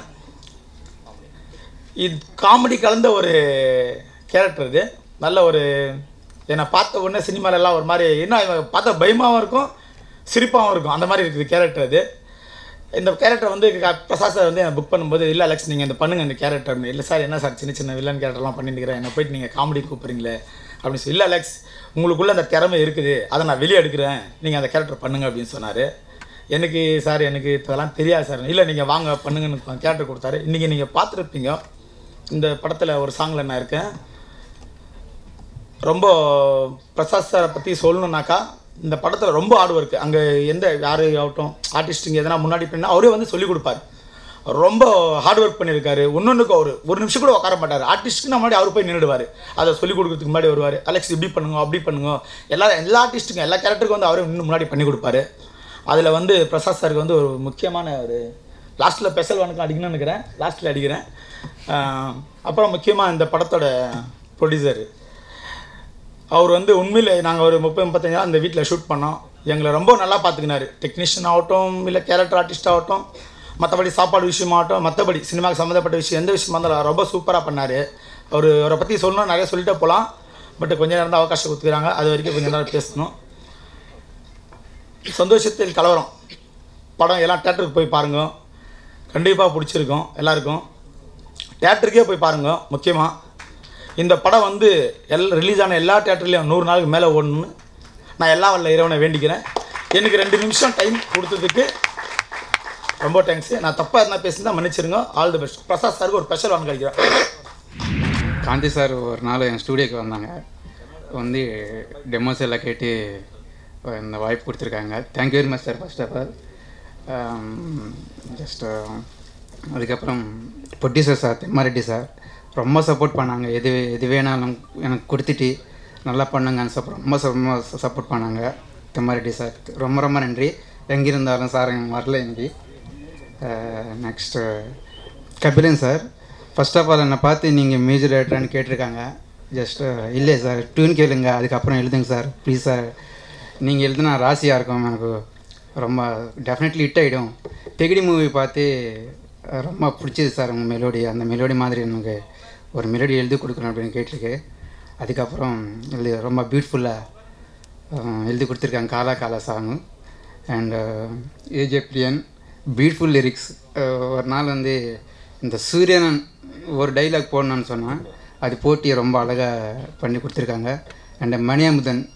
இது காமெடி கலந்த ஒரு கேரக்டர் இது நல்ல ஒரு என்னை பார்த்த உடனே சினிமாலெல்லாம் ஒரு மாதிரி என்ன இவன் பார்த்தா பயமாகவும் இருக்கும் சிரிப்பாகவும் இருக்கும் அந்த மாதிரி இருக்குது கேரக்டர் இது இந்த கேரக்டர் வந்து க- பிரசாத் சார் வந்து புக் பண்ணும்போது இல்லை அலெக்ஸ் நீங்கள் இந்த பண்ணுங்க இந்த கேரக்டர்னு இல்லை சார் என்ன சார் சின்ன சின்ன வில்லன் கேரக்டர்லாம் பண்ணிட்டுக்கிறேன் என்னை போயிட்டு நீங்கள் காமெடி கூப்பிட்றீங்களே அப்படின்னு சொல்லி இல்லை அலெக்ஸ் உங்களுக்குள்ளே அந்த திறமை இருக்குது அதை நான் வெளியே எடுக்கிறேன் நீங்கள் அந்த கேரக்டர் பண்ணுங்க அப்படின்னு சொன்னார் எனக்கு சார் எனக்கு இதெல்லாம் தெரியாது சார் இல்லை நீங்கள் வாங்க பண்ணுங்கன்னு கேரக்டர் கொடுத்தாரு இன்றைக்கி நீங்கள் பார்த்துருப்பீங்க இந்த படத்தில் ஒரு சாங்கில் நான் இருக்கேன் ரொம்ப பிரசாத் சாரை பற்றி சொல்லணுன்னாக்கா இந்த படத்தில் ரொம்ப ஹார்ட் ஒர்க் அங்கே எந்த யார் ஆகட்டும் ஆர்டிஸ்ட்டுங்க எதனா முன்னாடி பண்ணால் அவரே வந்து சொல்லிக் கொடுப்பார் ரொம்ப ஹார்ட் ஒர்க் பண்ணியிருக்காரு ஒன்னொன்றுக்கு அவர் ஒரு நிமிஷம் கூட உட்கார மாட்டார் ஆர்டிஸ்ட்டுக்கு முன்னாடி அவர் போய் நின்றுடுவார் அதை சொல்லிக் கொடுக்கறதுக்கு முன்னாடி வருவார் அலெக்ஸ் இப்படி பண்ணுங்க அப்படி பண்ணுங்க எல்லா எல்லா ஆர்டிஸ்ட்டுக்கும் எல்லா கேரக்டருக்கும் வந்து அவரே இன்னும் முன்னாடி பண்ணி கொடுப்பாரு அதில் வந்து பிரசாத் சாருக்கு வந்து ஒரு முக்கியமான ஒரு லாஸ்ட்டில் ஸ்பெஷல் வணக்கம் அடிக்கணும்னு நினைக்கிறேன் லாஸ்ட்டில் அடிக்கிறேன் ஆஹ் அப்புறம் முக்கியமாக இந்த படத்தோட ப்ரொடியூசர் அவர் வந்து உண்மையில் நாங்கள் ஒரு முப்பது முப்பத்தஞ்சு நாள் அந்த வீட்டில் ஷூட் பண்ணோம் எங்களை ரொம்ப நல்லா பார்த்துக்கினாரு டெக்னீஷியன் ஆகட்டும் இல்லை கேரக்டர் ஆர்டிஸ்ட் ஆகட்டும் மற்றபடி சாப்பாடு விஷயமாகட்டும் மற்றபடி சினிமாவுக்கு சம்மந்தப்பட்ட விஷயம் எந்த விஷயமா இருந்தாலும் ரொம்ப சூப்பராக பண்ணார் அவர் அவரை பற்றி சொல்லணும் நிறைய சொல்லிட்டே போகலாம் பட் கொஞ்ச நேரம் தான் அவகாசம் கொடுத்துக்கிறாங்க அது வரைக்கும் கொஞ்சம் நேரம் பேசணும் சந்தோஷத்தில் கலவரம் படம் எல்லாம் தேட்டருக்கு போய் பாருங்க கண்டிப்பாக பிடிச்சிருக்கும் எல்லாருக்கும் தேட்டருக்கே போய் பாருங்க முக்கியமாக இந்த படம் வந்து எல் ரிலீஸ் ஆன எல்லா தேட்டர்லேயும் நூறு நாளுக்கு மேலே ஓடணும்னு நான் எல்லா வல்ல இறைவனை வேண்டிக்கிறேன் எனக்கு ரெண்டு நிமிஷம் டைம் கொடுத்ததுக்கு ரொம்ப தேங்க்ஸ் நான் தப்பாக இருந்தால் பேசியிருந்தா மன்னிச்சிருங்க ஆல் தி பெஸ்ட் பிரசாத் சாருக்கு ஒரு ஸ்பெஷல் ஒன்று கிடைக்கிறேன் காந்தி சார் ஒரு நாள் என் ஸ்டூடியோக்கு வந்தாங்க வந்து டெமோஸ் எல்லாம் கேட்டு இந்த வாய்ப்பு கொடுத்துருக்காங்க thank you very much sir first of all just அதுக்கப்புறம் ப்ரொடியூசர் சார் தெம்மாரெட்டி சார் ரொம்ப சப்போர்ட் பண்ணாங்க எது எது வேணாலும் எனக்கு கொடுத்துட்டு நல்லா பண்ணுங்கன்னு சப்போர்ட் ரொம்ப ரொம்ப சப்போர்ட் பண்ணாங்க தெம்மாரெட்டி சார் ரொம்ப ரொம்ப நன்றி எங்கே இருந்தாலும் சார் எனக்கு வரல எனக்கு next Kabilan sir first of all என்னை பார்த்து நீங்கள் மியூசிக் டைரக்டரான்னு கேட்டிருக்காங்க ஜஸ்ட் இல்லை சார் டியூன் கேளுங்க அதுக்கப்புறம் எழுதுங்க சார் ப்ளீஸ் சார் நீங்கள் எழுதுனா ராசியாக இருக்கும் எனக்கு ரொம்ப டெஃபினெட்லி ஹிட் ஆகிடும் தெகிடி மூவி பார்த்து அஹ், ரொம்ப பிடிச்சது சார் உங்கள் மெலோடி அந்த மெலோடி மாதிரி எனக்கு ஒரு மெலோடி எழுதி கொடுக்கணும் அப்படின்னு கேட்டிருக்கு அதுக்கப்புறம் எழுதி ரொம்ப பியூட்டிஃபுல்லாக எழுதி கொடுத்துருக்காங்க Kaala Kaala song and AJ Priyan beautiful lyrics ஒரு நாள் வந்து இந்த சூரியனன் ஒரு டைலாக் போடணும்னு சொன்னேன் அது போட்டி ரொம்ப அழகாக பண்ணி கொடுத்துருக்காங்க அண்ட் மணியமுதன்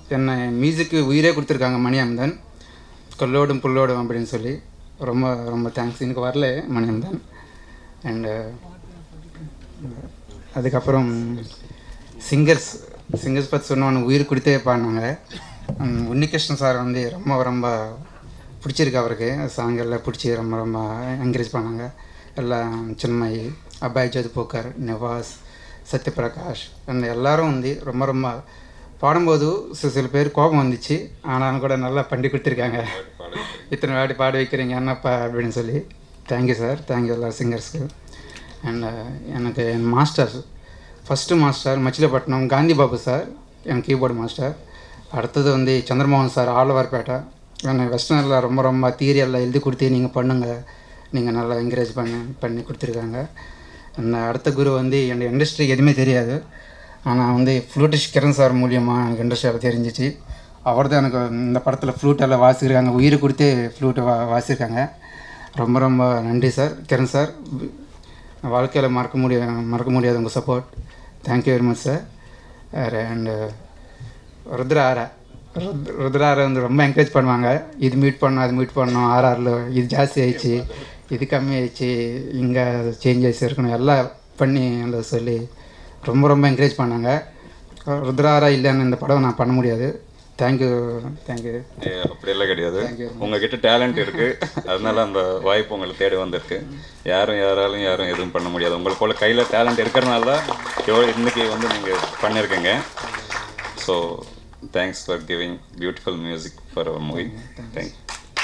என்னை மியூசிக்கு உயிரே கொடுத்துருக்காங்க மணியம்தன் கொல்லோடும் புல்லோடும் அப்படின்னு சொல்லி ரொம்ப ரொம்ப தேங்க்ஸ் எனக்கு வரல மணியம்தன் அண்டு அதுக்கப்புறம் சிங்கர்ஸ் சிங்கர்ஸ் பற்றி சொன்னவனு உயிர் கொடுத்தே பாடினாங்க உம், உன்னிகிருஷ்ணன் சார் வந்து ரொம்ப ரொம்ப பிடிச்சிருக்கு அவருக்கு சாங் எல்லாம் பிடிச்சி ரொம்ப ரொம்ப என்கரேஜ் பண்ணாங்க எல்லாம் சின்மயி அபாய் ஜோதி போக்கர் நிவாஸ் சத்யபிரகாஷ் அந்த எல்லாரும் வந்து ரொம்ப ரொம்ப பாடும்போது சி- சில பேர் கோபம் வந்துச்சு ஆனாலும் கூட நல்லா பண்ணி கொடுத்துருக்காங்க இத்தனை வாட்டி பாட வைக்கிறீங்க என்னப்பா அப்படின்னு சொல்லி தேங்க்யூ சார் தேங்க்யூ எல்லா சிங்கர்ஸ்க்கு அண்ட் எனக்கு என் master first master Machilipatnam Gandhi Babu sir என் கீபோர்டு மாஸ்டர் அடுத்தது வந்து சந்திரமோகன் சார் ஆழ்வார்பேட்டை என்னை வெஸ்டர்னில் ரொம்ப ரொம்ப தியரி எல்லாம் எழுதி கொடுத்து நீங்கள் பண்ணுங்கள் நீங்கள் நல்லா என்கரேஜ் பண்ணி பண்ணி கொடுத்துருக்காங்க அந்த அடுத்த குரு வந்து என் இண்டஸ்ட்ரிக்கு எதுவுமே தெரியாது ஆனால் வந்து ஃப்ளூட்டிஷ் கிரண் சார் மூலியமாக எனக்கு இண்டஸ்ட்ரியில் தெரிஞ்சிச்சு அவர் தான் எனக்கு இந்த படத்தில் ஃப்ளூட் எல்லாம் வாசிக்கிறாங்க உயிரை கொடுத்து ஃப்ளூட்டை வா வாசியிருக்காங்க ரொம்ப ரொம்ப நன்றி சார் கிரண் சார் வாழ்க்கையில் மறக்க முடிய மறக்க முடியாது உங்கள் support thank you very much sir and Rudra Aara ருத் ருத்ரா ஆரா வந்து ரொம்ப என்கரேஜ் பண்ணுவாங்க இது மீட் பண்ணோம் அது மீட் பண்ணோம் ஆர்ஆரில் இது ஜாஸ்தி ஆயிடுச்சு இது கம்மி ஆயிடுச்சு இங்கே சேஞ்சஸ் இருக்கணும் எல்லாம் பண்ணி எல்லாம் சொல்லி ரொம்ப ரொம்ப என்கரேஜ் பண்ணாங்க ருத்ராரா இல்லைன்னு இந்த படம் நான் பண்ண முடியாது தேங்க்யூ தேங்க்யூ ஏ, அப்படியெல்லாம் கிடையாது உங்ககிட்ட டேலண்ட் இருக்கு அதனால அந்த வாய்ப்பு உங்களை தேடி வந்திருக்கு யாரும் யாராலும் யாரும் எதுவும் பண்ண முடியாது உங்களுக்கு போல கையில டேலண்ட் இருக்கிறனால தான் எவ்வளோ இன்னைக்கு வந்து நீங்க பண்ணியிருக்கீங்க so thanks for giving beautiful music for our movie thank you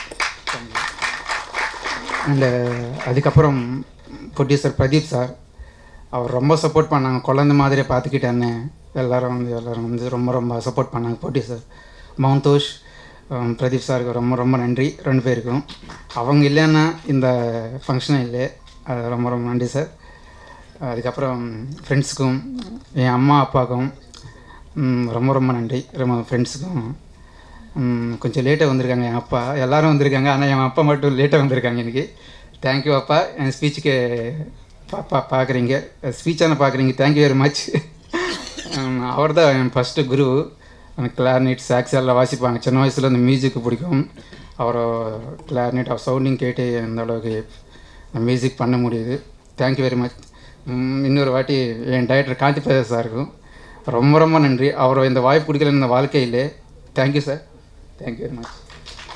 and அதுக்கப்புறம் ப்ரொடியூசர் பிரதீப் சார் அவர் ரொம்ப சப்போர்ட் பண்ணாங்க குழந்த மாதிரியே பார்த்துக்கிட்டேன்னு எல்லாரும் வந்து எல்லாரும் வந்து ரொம்ப ரொம்ப சப்போர்ட் பண்ணாங்க ப்ரொடியூசர் மவுந்தோஷ் ஹம், பிரதீப் சாருக்கு ரொம்ப ரொம்ப நன்றி ரெண்டு பேருக்கும் அவங்க இல்லைன்னா இந்த ஃபங்க்ஷனே இல்லை அது ரொம்ப ரொம்ப நன்றி சார் அதுக்கப்புறம் ஃப்ரெண்ட்ஸுக்கும் என் அம்மா அப்பாவுக்கும் ம், ரொம்ப ரொம்ப நன்றி ரொம்ப ஃப்ரெண்ட்ஸுக்கும் ம், கொஞ்சம் லேட்டாக வந்திருக்காங்க என் அப்பா எல்லாரும் வந்திருக்காங்க ஆனால் என் அப்பா மட்டும் லேட்டாக வந்திருக்காங்க எனக்கு தேங்க்யூ அப்பா என் ஸ்பீச்சுக்கு பா பா பார்க்குறீங்க ஸ்பீச்சான பார்க்குறீங்க தேங்க்யூ வெரி மச் அவர் தான் என் ஃபஸ்ட்டு குரு எனக்கு கிளார்னெட் சாக்ஸ் எல்லாம் வாசிப்பாங்க சின்ன வயசில் அந்த மியூசிக்கு பிடிக்கும் அவர் கிளார்னெட் அவர் சவுண்டிங் கேட்டு அந்த அளவுக்கு மியூசிக் பண்ண முடியுது தேங்க்யூ வெரி மச் இன்னொரு வாட்டி என் டைரக்டர் காந்தி பிரசாத் சாருக்கும் ரொம்ப ரொம்ப நன்றி அவர் இந்த வாய்ப்பு கொடுக்கல இந்த வாழ்க்கையிலே thank you sir thank you very much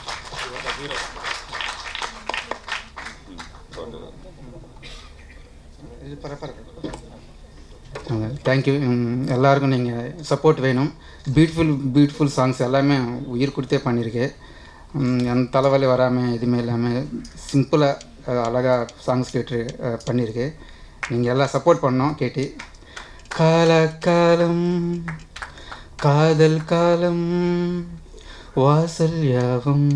thank you எல்லாருக்கும் நீங்கள் சப்போர்ட் வேணும் பியூட்டிஃபுல் பியூட்டிஃபுல் சாங்ஸ் எல்லாமே உயிர் கொடுத்தே பண்ணியிருக்கேன் உம், எந்த தலைவலி வராமல் எதுவுமே இல்லாமல் சிம்பிளாக அழகாக சாங்ஸ் கேட்டு அஹ், பண்ணியிருக்கேன் நீங்கள் எல்லாம் சப்போர்ட் பண்ணோம் கேட்டு காலகாலம் காதல் காலம் வாசல் யாவும்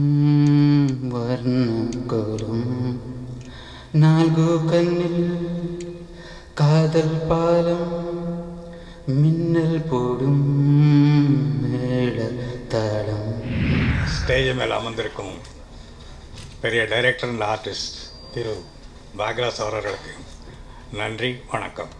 வர்ணகோலம் நான்கு கண்ணில் காதல் பாலம் மின்னல் போடும் மேள தாளம் ஸ்டேஜ் மேலே அமர்ந்திருக்கும் பெரிய டைரக்டர் அண்ட் ஆர்டிஸ்ட் திரு பாக்ராஸ் அவர்களுக்கு நன்றி வணக்கம்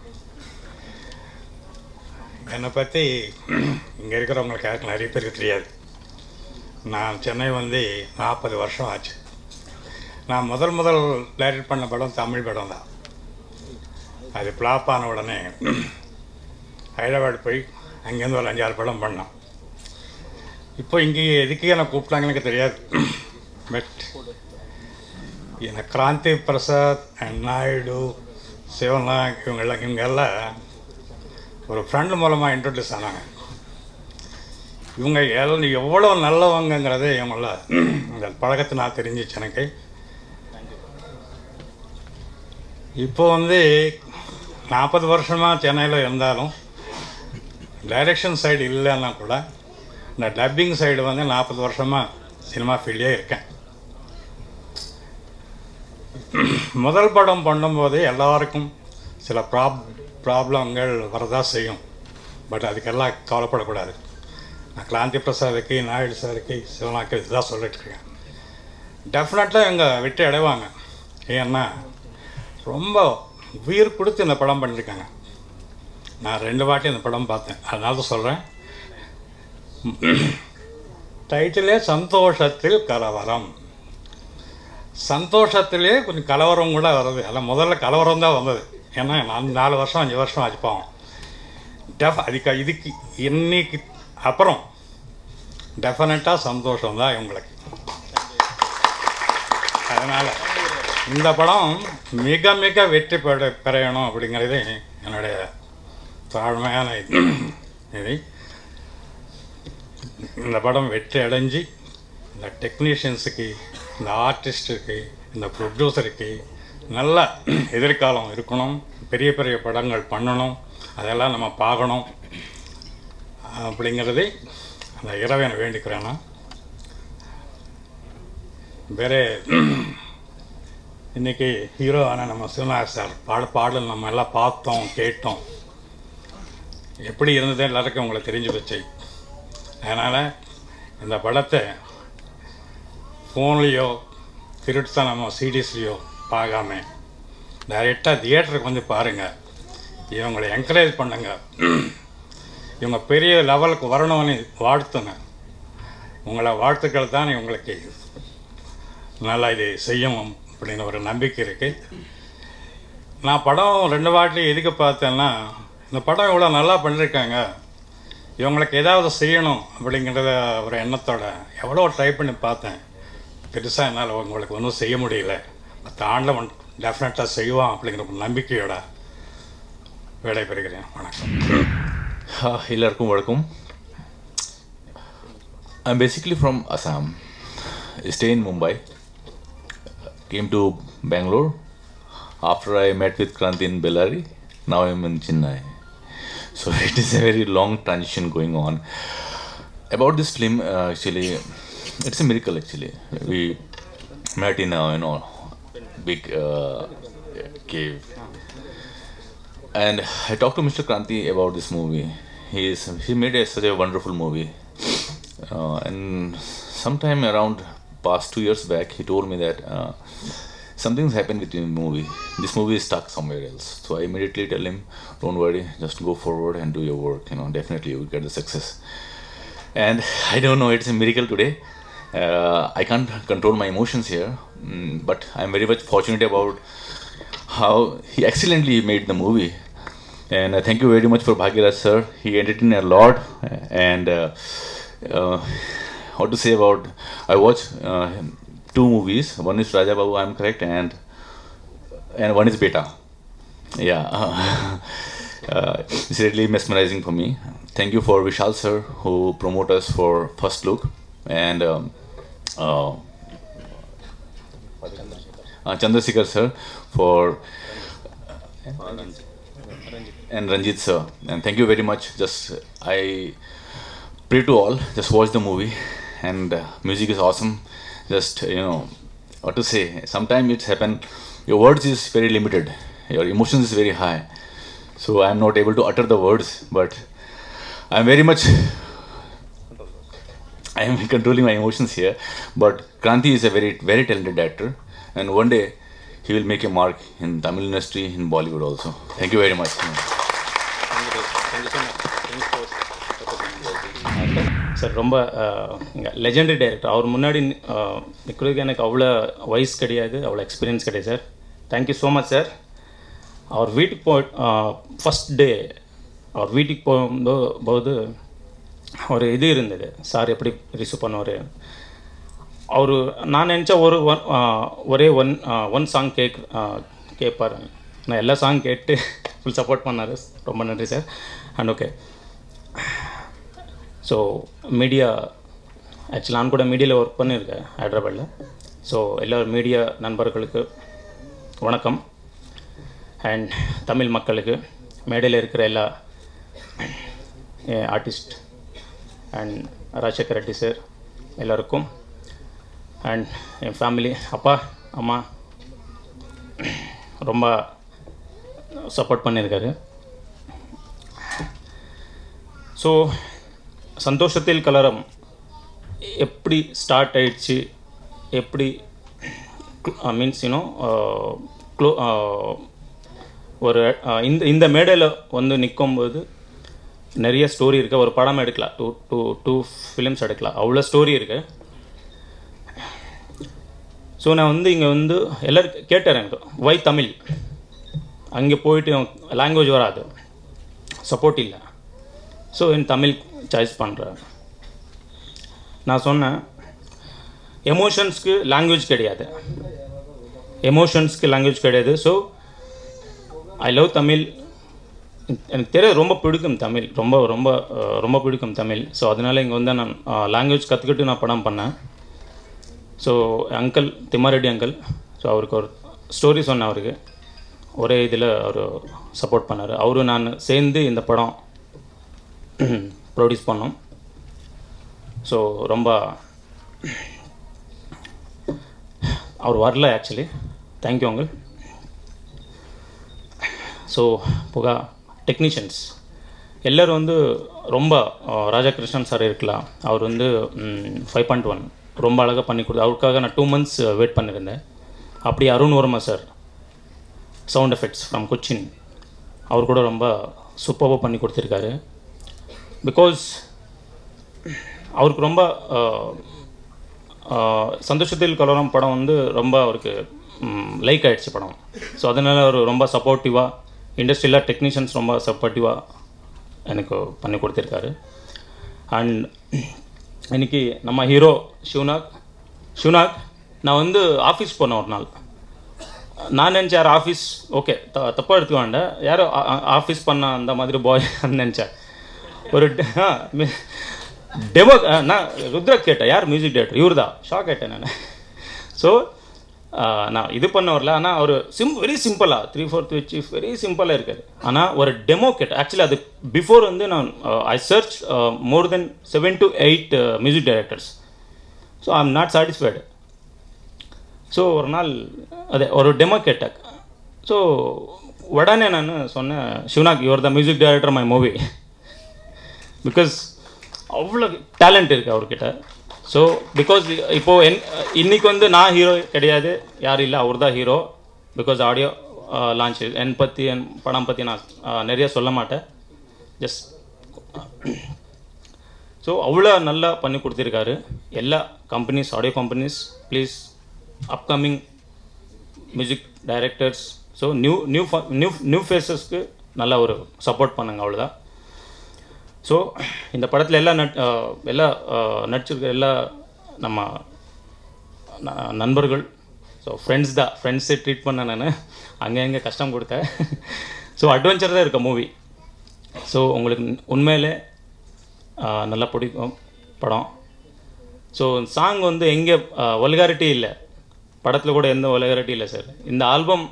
என்னை பற்றி இங்கே இருக்கிறவங்களுக்கு யாருக்கும் நிறைய பேருக்கு தெரியாது நான் சென்னை வந்து நாற்பது வருஷம் ஆச்சு நான் முதல் முதல் டைரக்ட் பண்ண படம் தமிழ் படம் தான் அது ஃப்ளாப் ஆன உடனே ஹைதராபாத் போய் அங்கேருந்து ஒரு அஞ்சாறு படம் பண்ணோம் இப்போ இங்கே எதுக்கு என்னை கூப்பிட்டாங்கன்னு எனக்கு தெரியாது பட் எனக்கு கிராந்தி பிரசாத் அண்ட் நாயுடு சிவன்லாம் இவங்கெல்லாம் இவங்கெல்லாம் ஒரு ஃப்ரெண்டு மூலமாக இன்ட்ரடியூஸ் ஆனாங்க இவங்க எல்லாம் எவ்வளோ நல்லவங்கங்கிறதே இவங்கள இந்த பழக்கத்தை நான் தெரிஞ்சிச்சு எனக்கு இப்போ வந்து நாற்பது வருஷமாக சென்னையில் இருந்தாலும் டைரக்ஷன் சைடு இல்லைன்னா கூட இந்த டப்பிங் சைடு வந்து நாற்பது வருஷமாக சினிமா ஃபீல்டே இருக்கேன் முதல் படம் பண்ணும்போது எல்லாருக்கும் சில ப்ராப் ப்ராப்ளங்கள் வரதா செய்யும் பட் அதுக்கெல்லாம் கவலைப்படக்கூடாது நான் கிளாந்தி பிரசாதுக்கு நாயுடு சாருக்கு சிவனாக்கு இதுதான் சொல்லிட்டு இருக்கேன் டெஃபினட்டாக இவங்க வெற்றி அடைவாங்க ஏன்னா ரொம்ப உயிர் கொடுத்து இந்த படம் பண்ணியிருக்காங்க நான் ரெண்டு வாட்டி இந்த படம் பார்த்தேன் அதனால தான் சொல்கிறேன் டைட்டிலே சந்தோஷத்தில் கலவரம் சந்தோஷத்திலே கொஞ்சம் கலவரம் கூட வருது அதில் முதல்ல கலவரம் தான் வந்தது ஏன்னா நான் நாலு வருஷம் அஞ்சு வருஷம் ஆச்சுப்போம் டெஃப் அதுக்கு இதுக்கு இன்னைக்கு அப்புறம் டெஃபினட்டாக சந்தோஷம் தான் இவங்களுக்கு அதனால் இந்த படம் மிக மிக வெற்றி பெற பெறணும் அப்படிங்கிறது என்னுடைய தாழ்மையான இது இது இந்த படம் வெற்றி அடைஞ்சு இந்த டெக்னீஷியன்ஸுக்கு இந்த ஆர்டிஸ்ட்டுக்கு இந்த ப்ரொடியூசருக்கு நல்ல எதிர்காலம் இருக்கணும் பெரிய பெரிய படங்கள் பண்ணணும் அதெல்லாம் நம்ம பார்க்கணும் அப்படிங்கிறதை அந்த இறைவனை வேண்டிக்கிறேன் நான் வேற இன்னைக்கு ஹீரோவான நம்ம சிவநாயர் சார் பாட பாடல் நம்ம எல்லாம் பார்த்தோம் கேட்டோம் எப்படி இருந்தது எல்லாருக்கும் உங்களை தெரிஞ்சு வச்சு அதனால் இந்த படத்தை ஃபோன்லேயோ திருட்டுத்தனமோ சிடிஸ்லேயோ பார்க்காம டைரெக்டாக தியேட்டருக்கு வந்து பாருங்கள் இவங்களை என்கரேஜ் பண்ணுங்க இவங்க பெரிய லெவலுக்கு வரணும்னு வாழ்த்துங்க உங்களை வாழ்த்துக்கள் தான் உங்களுக்கு நல்லா இது செய்யும் அப்படின்னு ஒரு நம்பிக்கை இருக்குது நான் படம் ரெண்டு வாட்டி எதுக்கு பார்த்தேன்னா இந்த படம் இவ்வளோ நல்லா பண்ணியிருக்காங்க இவங்களுக்கு ஏதாவது செய்யணும் அப்படிங்கிறத ஒரு எண்ணத்தோட எவ்வளோ ட்ரை பண்ணி பார்த்தேன் பெருசாக என்னால் உங்களுக்கு ஒன்றும் செய்ய முடியல மற்ற ஆண்டவன் டெஃபினட்டாக செய்வான் அப்படிங்கிற ஒரு நம்பிக்கையோட விடைபெறுகிறேன் வணக்கம் எல்லாருக்கும் வணக்கம் I'm basically from Assam. Stay in Mumbai. Came to Bangalore after I met with Kranti in Bellary. Now I'm in Chennai. So it is a very long transition going on. About this film, uh, actually, it's a miracle. Actually, we met in a you know big uh, cave, and I talked to Mr. Kranti about this movie. He is he made a, such a wonderful movie, uh, and sometime around past two years back, he told me that uh, something's happened with the movie. This movie is stuck somewhere else. So I immediately tell him, "Don't worry, just go forward and do your work. You know, definitely you will get the success." And I don't know, it's a miracle today. Uh, I can't control my emotions here, mm, but I'm very much fortunate about how he excellently made the movie. And uh, thank you very much for Bhagiraj sir. He entertained a lot. And uh, uh, what to say about? I watched uh, two movies. One is Raja Babu, I'm correct, and and one is Beta. Yeah, uh, it's really mesmerizing for me. Thank you for Vishal sir who promote us for first look and. Um, uh, uh, Chandrasekhar sir for and Ranjit sir and thank you very much just I pray to all just watch the movie and uh, music is awesome just you know what to say sometimes it's happen your words is very limited your emotions is very high so I'm not able to utter the words but I'm very much I am controlling my emotions here, but Kranti is a very, very talented actor, and one day he will make a mark in Tamil industry, in Bollywood also. Thank you very much. Sir ரொம்ப legendary director அவர் முன்னாடி அஹ், நிற்கிறதுக்கு எனக்கு அவ்வளோ வயசு கிடையாது அவ்வளோ எக்ஸ்பீரியன்ஸ் கிடையாது sir thank you so much sir அவர் வீட்டுக்கு போ ஃபஸ்ட் டே அவர் வீட்டுக்கு போகும்போது போது ஒரு இது இருந்தது சார் எப்படி ரிசீவ் பண்ணுவார் அவர் நான் நினச்ச ஒரு ஒன் ஒரே ஒன் ஒன் சாங் கேக் கேட்பார் நான் எல்லா சாங் கேட்டு ஃபுல் சப்போர்ட் பண்ணார் ரொம்ப நன்றி sir and okay so media ஆக்சுவலாக நான் கூட மீடியாவில் ஒர்க் பண்ணியிருக்கேன் ஹைதராபாத்தில் ஸோ எல்லா மீடியா நண்பர்களுக்கு வணக்கம் அண்ட் தமிழ் மக்களுக்கு மேடையில் இருக்கிற எல்லா artist and Rajasekhar Reddy sir எல்லாருக்கும் அண்ட் என் ஃபேமிலி அப்பா அம்மா ரொம்ப சப்போர்ட் பண்ணியிருக்காரு ஸோ சந்தோஷத்தில் கலரம் எப்படி ஸ்டார்ட் ஆயிடுச்சு எப்படி மீன்ஸ் யூனோ க்ளோ ஒரு அஹ், இந்த இந்த மேடையில் வந்து நிற்கும்போது நிறைய ஸ்டோரி இருக்குது ஒரு படம் எடுக்கலாம் டூ டூ டூ ஃபிலிம்ஸ் எடுக்கலாம் அவ்வளோ ஸ்டோரி இருக்குது ஸோ நான் வந்து இங்கே வந்து எல்லோரும் கேட்டார் எனக்கு வை தமிழ் அங்கே போயிட்டு லாங்குவேஜ் வராது சப்போர்ட் இல்லை ஸோ என் தமிழ் சாய்ஸ் பண்ணுறேன் நான் சொன்னேன் எமோஷன்ஸ்க்கு லாங்குவேஜ் கிடையாது எமோஷன்ஸ்க்கு லாங்குவேஜ் கிடையாது ஸோ ஐ லவ் தமிழ் எனக்கு தெரிய ரொம்ப பிடிக்கும் தமிழ் ரொம்ப ரொம்ப அஹ், ரொம்ப பிடிக்கும் தமிழ் ஸோ அதனால இங்கே வந்து நான் லாங்குவேஜ் கற்றுக்கிட்டு நான் படம் பண்ணேன் so uncle Thimmareddy uncle so அவருக்கு ஒரு ஸ்டோரி சொன்னேன் அவருக்கு ஒரே இதில் அவர் சப்போர்ட் பண்ணார் அவரும் நான் சேர்ந்து இந்த படம் ப்ரொடியூஸ் பண்ணோம் ஸோ ரொம்ப அவர் வரல ஆக்சுவலி தேங்க்யூ அங்கிள் ஸோ புகா டெக்னீஷியன்ஸ் எல்லோரும் வந்து ரொம்ப அஹ், ராஜாகிருஷ்ணன் சார் இருக்கலாம் அவர் வந்து ஃபைவ் பாயிண்ட் ஒன் ரொம்ப அழகாக பண்ணி கொடுத்து அவருக்காக நான் டூ மந்த்ஸ் வெயிட் பண்ணியிருந்தேன் அப்படி Arun Varma sir sound effects from Cochin அவர் கூட ரொம்ப சூப்பராக பண்ணி கொடுத்துருக்காரு பிகாஸ் அவருக்கு ரொம்ப அஹ், அஹ், சந்தோஷத்தில் கலவரம் படம் வந்து ரொம்ப அவருக்கு லைக் ஆயிடுச்சு படம் ஸோ அதனால் அவர் ரொம்ப சப்போர்ட்டிவாக இண்டஸ்ட்ரியில் டெக்னீஷியன்ஸ் ரொம்ப சப்போர்ட்டிவாக எனக்கு பண்ணி கொடுத்துருக்காரு அண்ட் இன்னைக்கு நம்ம ஹீரோ ஷிவ்நாக் ஷிவ்நாக் நான் வந்து ஆஃபீஸ் போனேன் ஒரு நாள் நான் நினச்சேன் யார் ஆஃபீஸ் ஓகே த தப்பாக எடுத்துக்க வேண்டாம் யாரோ ஆஃபீஸ் பண்ண அந்த மாதிரி பாய் நினச்சேன் ஒரு டெமோ நான் ருத்ரா கேட்டேன் யார் மியூசிக் டேரக்டர் இவர் தான் ஷாக் ஆகிட்டேன் நான் ஸோ நான் இது பண்ண வரல ஆனால் ஒரு சிம் வெரி சிம்பிளாக த்ரீ ஃபோர்த் வச்சு வெரி சிம்பிளாக இருக்காது ஆனால் ஒரு டெமோ கேட்டேன் ஆக்சுவலி அது பிஃபோர் வந்து நான் I search more then seven to eight music directors so I am not satisfied so ஒரு நாள் அதே ஒரு டெமோ கேட்டேன் ஸோ உடனே நான் சொன்னேன் Sivanag your the music director my movie because அவ்வளோ டேலண்ட் இருக்குது அவர்கிட்ட ஸோ பிகாஸ் இப்போது என் இன்னைக்கு வந்து நான் ஹீரோ கிடையாது யாரும் இல்லை அவர் தான் ஹீரோ பிகாஸ் ஆடியோ லான்ச் என் பற்றி என் படம் பற்றி நான் அஹ், நிறைய சொல்ல மாட்டேன் ஜஸ்ட் ஸோ அவ்வளோ நல்லா பண்ணி கொடுத்துருக்காரு எல்லா companies audio companies please upcoming music directors so new new new new ஃபேஸஸ்க்கு நல்லா ஒரு சப்போர்ட் பண்ணுங்க அவ்வளோதான் ஸோ இந்த படத்தில் எல்லா நட் அஹ், எல்லா அஹ், நடிச்சிருக்க எல்லா நம்ம ந- நண்பர்கள் ஸோ ஃப்ரெண்ட்ஸ் தான் ஃப்ரெண்ட்ஸே ட்ரீட் பண்ணேன் நான் அங்கே அங்கே கஷ்டம் கொடுத்தேன் ஸோ அட்வென்ச்சர் தான் இருக்க மூவி ஸோ உங்களுக்கு உண்மையிலே அஹ், நல்லா பிடிக்கும் படம் ஸோ சாங் வந்து எங்கே ஒலகாரிட்டி இல்லை படத்தில் கூட எந்த ஒலகாரிட்டி இல்லை சார் இந்த ஆல்பம்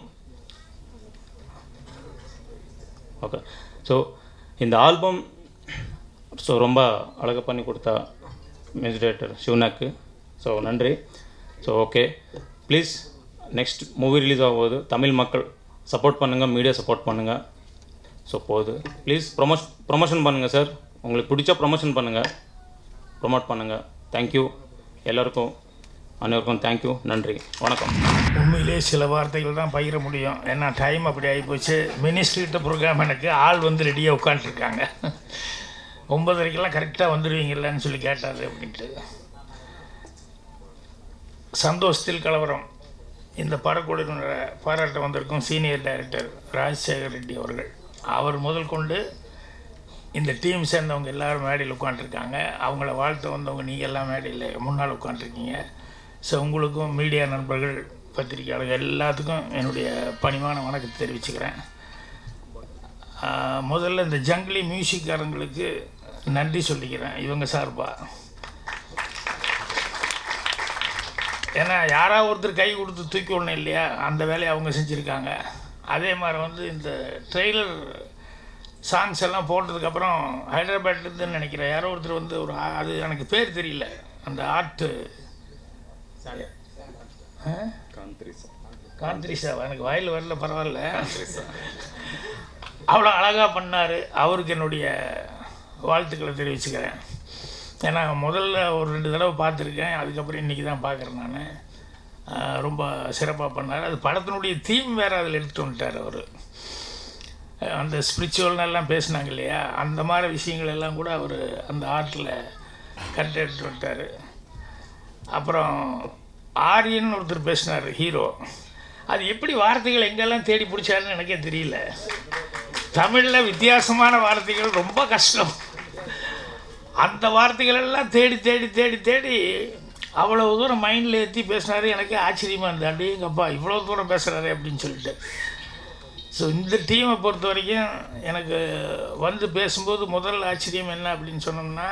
ஓகே ஸோ இந்த ஆல்பம் ஸோ ரொம்ப அழகாக பண்ணி கொடுத்தா மியூசிக் டைரக்டர் சிவனாக்கு ஸோ நன்றி so okay please next movie release ஆகும்போது தமிழ் மக்கள் சப்போர்ட் பண்ணுங்கள் மீடியா சப்போர்ட் பண்ணுங்கள் ஸோ போகுது ப்ளீஸ் ப்ரொமோஷ் ப்ரொமோஷன் பண்ணுங்கள் சார் உங்களுக்கு பிடிச்ச ப்ரொமோஷன் பண்ணுங்கள் ப்ரொமோட் பண்ணுங்கள் தேங்க்யூ எல்லாருக்கும் அனைவருக்கும் தேங்க்யூ நன்றி வணக்கம் உண்மையிலே சில வார்த்தைகள் தான் பகிர முடியும் ஏன்னா டைம் அப்படி ஆகிப்போச்சு மினிஸ்ட்ரிகிட்ட ப்ரோக்ராம் எனக்கு ஆள் வந்து ரெடியாக உட்காந்துருக்காங்க ஒன்பதரைக்கெல்லாம் கரெக்டாக வந்துடுவீங்கல்லன்னு சொல்லி கேட்டார் அப்படின்ட்டு சந்தோஷத்தில் கலவரம் இந்த படக்குழுவினரை பாராட்ட வந்திருக்கும் சீனியர் டைரக்டர் ராஜசேகர் ரெட்டி அவர்கள் அவர் முதல் கொண்டு இந்த டீம் சேர்ந்தவங்க எல்லாரும் மேடையில் உட்காந்துருக்காங்க அவங்கள வாழ்த்த வந்தவங்க நீங்கள் எல்லாம் மேடையில் முன்னால் உட்காந்துருக்கீங்க ஸோ உங்களுக்கும் மீடியா நண்பர்கள் பத்திரிகையாளர்கள் எல்லாத்துக்கும் என்னுடைய பணிவான வணக்கத்தை தெரிவிச்சுக்கிறேன் ஆஹ், முதல்ல இந்த ஜங்கிலி மியூசிக்காரங்களுக்கு நன்றி சொல்லிக்கிறேன் இவங்க சார்பாக ஏன்னா யாராவது ஒருத்தர் கை கொடுத்து தூக்கி விடணும் இல்லையா அந்த வேலையை அவங்க செஞ்சுருக்காங்க அதே மாதிரி வந்து இந்த ட்ரெய்லர் சாங்ஸ் எல்லாம் போட்டதுக்கப்புறம் ஹைதராபாத்லேருந்து நினைக்கிறேன் யாரோ ஒருத்தர் வந்து ஒரு ஆ- அது எனக்கு பேர் தெரியல அந்த ஆர்ட்டு காந்திரிஷாவா எனக்கு வாயில் வரல பரவாயில்ல அவ்வளோ அழகாக பண்ணார் அவருக்கு என்னுடைய வாழ்த்துக்களை தெரிவிச்சுக்கிறேன் ஏன்னா முதல்ல ஒரு ரெண்டு தடவை பார்த்துருக்கேன் அதுக்கப்புறம் இன்றைக்கி தான் பார்க்குறேன் நான் ரொம்ப சிறப்பாக பண்ணார் அது படத்தினுடைய தீம் வேறு அதில் எடுத்துட்டு வந்துட்டார் அவர் அஹ், அந்த ஸ்பிரிச்சுவல்னு எல்லாம் பேசுனாங்க இல்லையா அந்த மாதிரி விஷயங்கள் எல்லாம் கூட அவர் அந்த ஆர்ட்டில் கரெக்டாக எடுத்து விட்டார் அப்புறம் ஆரியன் ஒருத்தர் பேசினார் ஹீரோ அது எப்படி வார்த்தைகள் எங்கெல்லாம் தேடி பிடிச்சாருன்னு எனக்கே தெரியல தமிழில் வித்தியாசமான வார்த்தைகள் ரொம்ப கஷ்டம் அந்த வார்த்தைகள் எல்லாம் தேடி தேடி தேடி தேடி அவ்வளோ தூரம் மைண்டில் ஏற்றி பேசினாரு எனக்கே ஆச்சரியமாக இருந்தது அப்படியே எங்கப்பா இவ்வளோ தூரம் பேசுகிறாரு அப்படின்னு சொல்லிட்டு ஸோ இந்த டீமை பொறுத்த வரைக்கும் எனக்கு வந்து பேசும்போது முதல் ஆச்சரியம் என்ன அப்படின்னு சொன்னோம்னா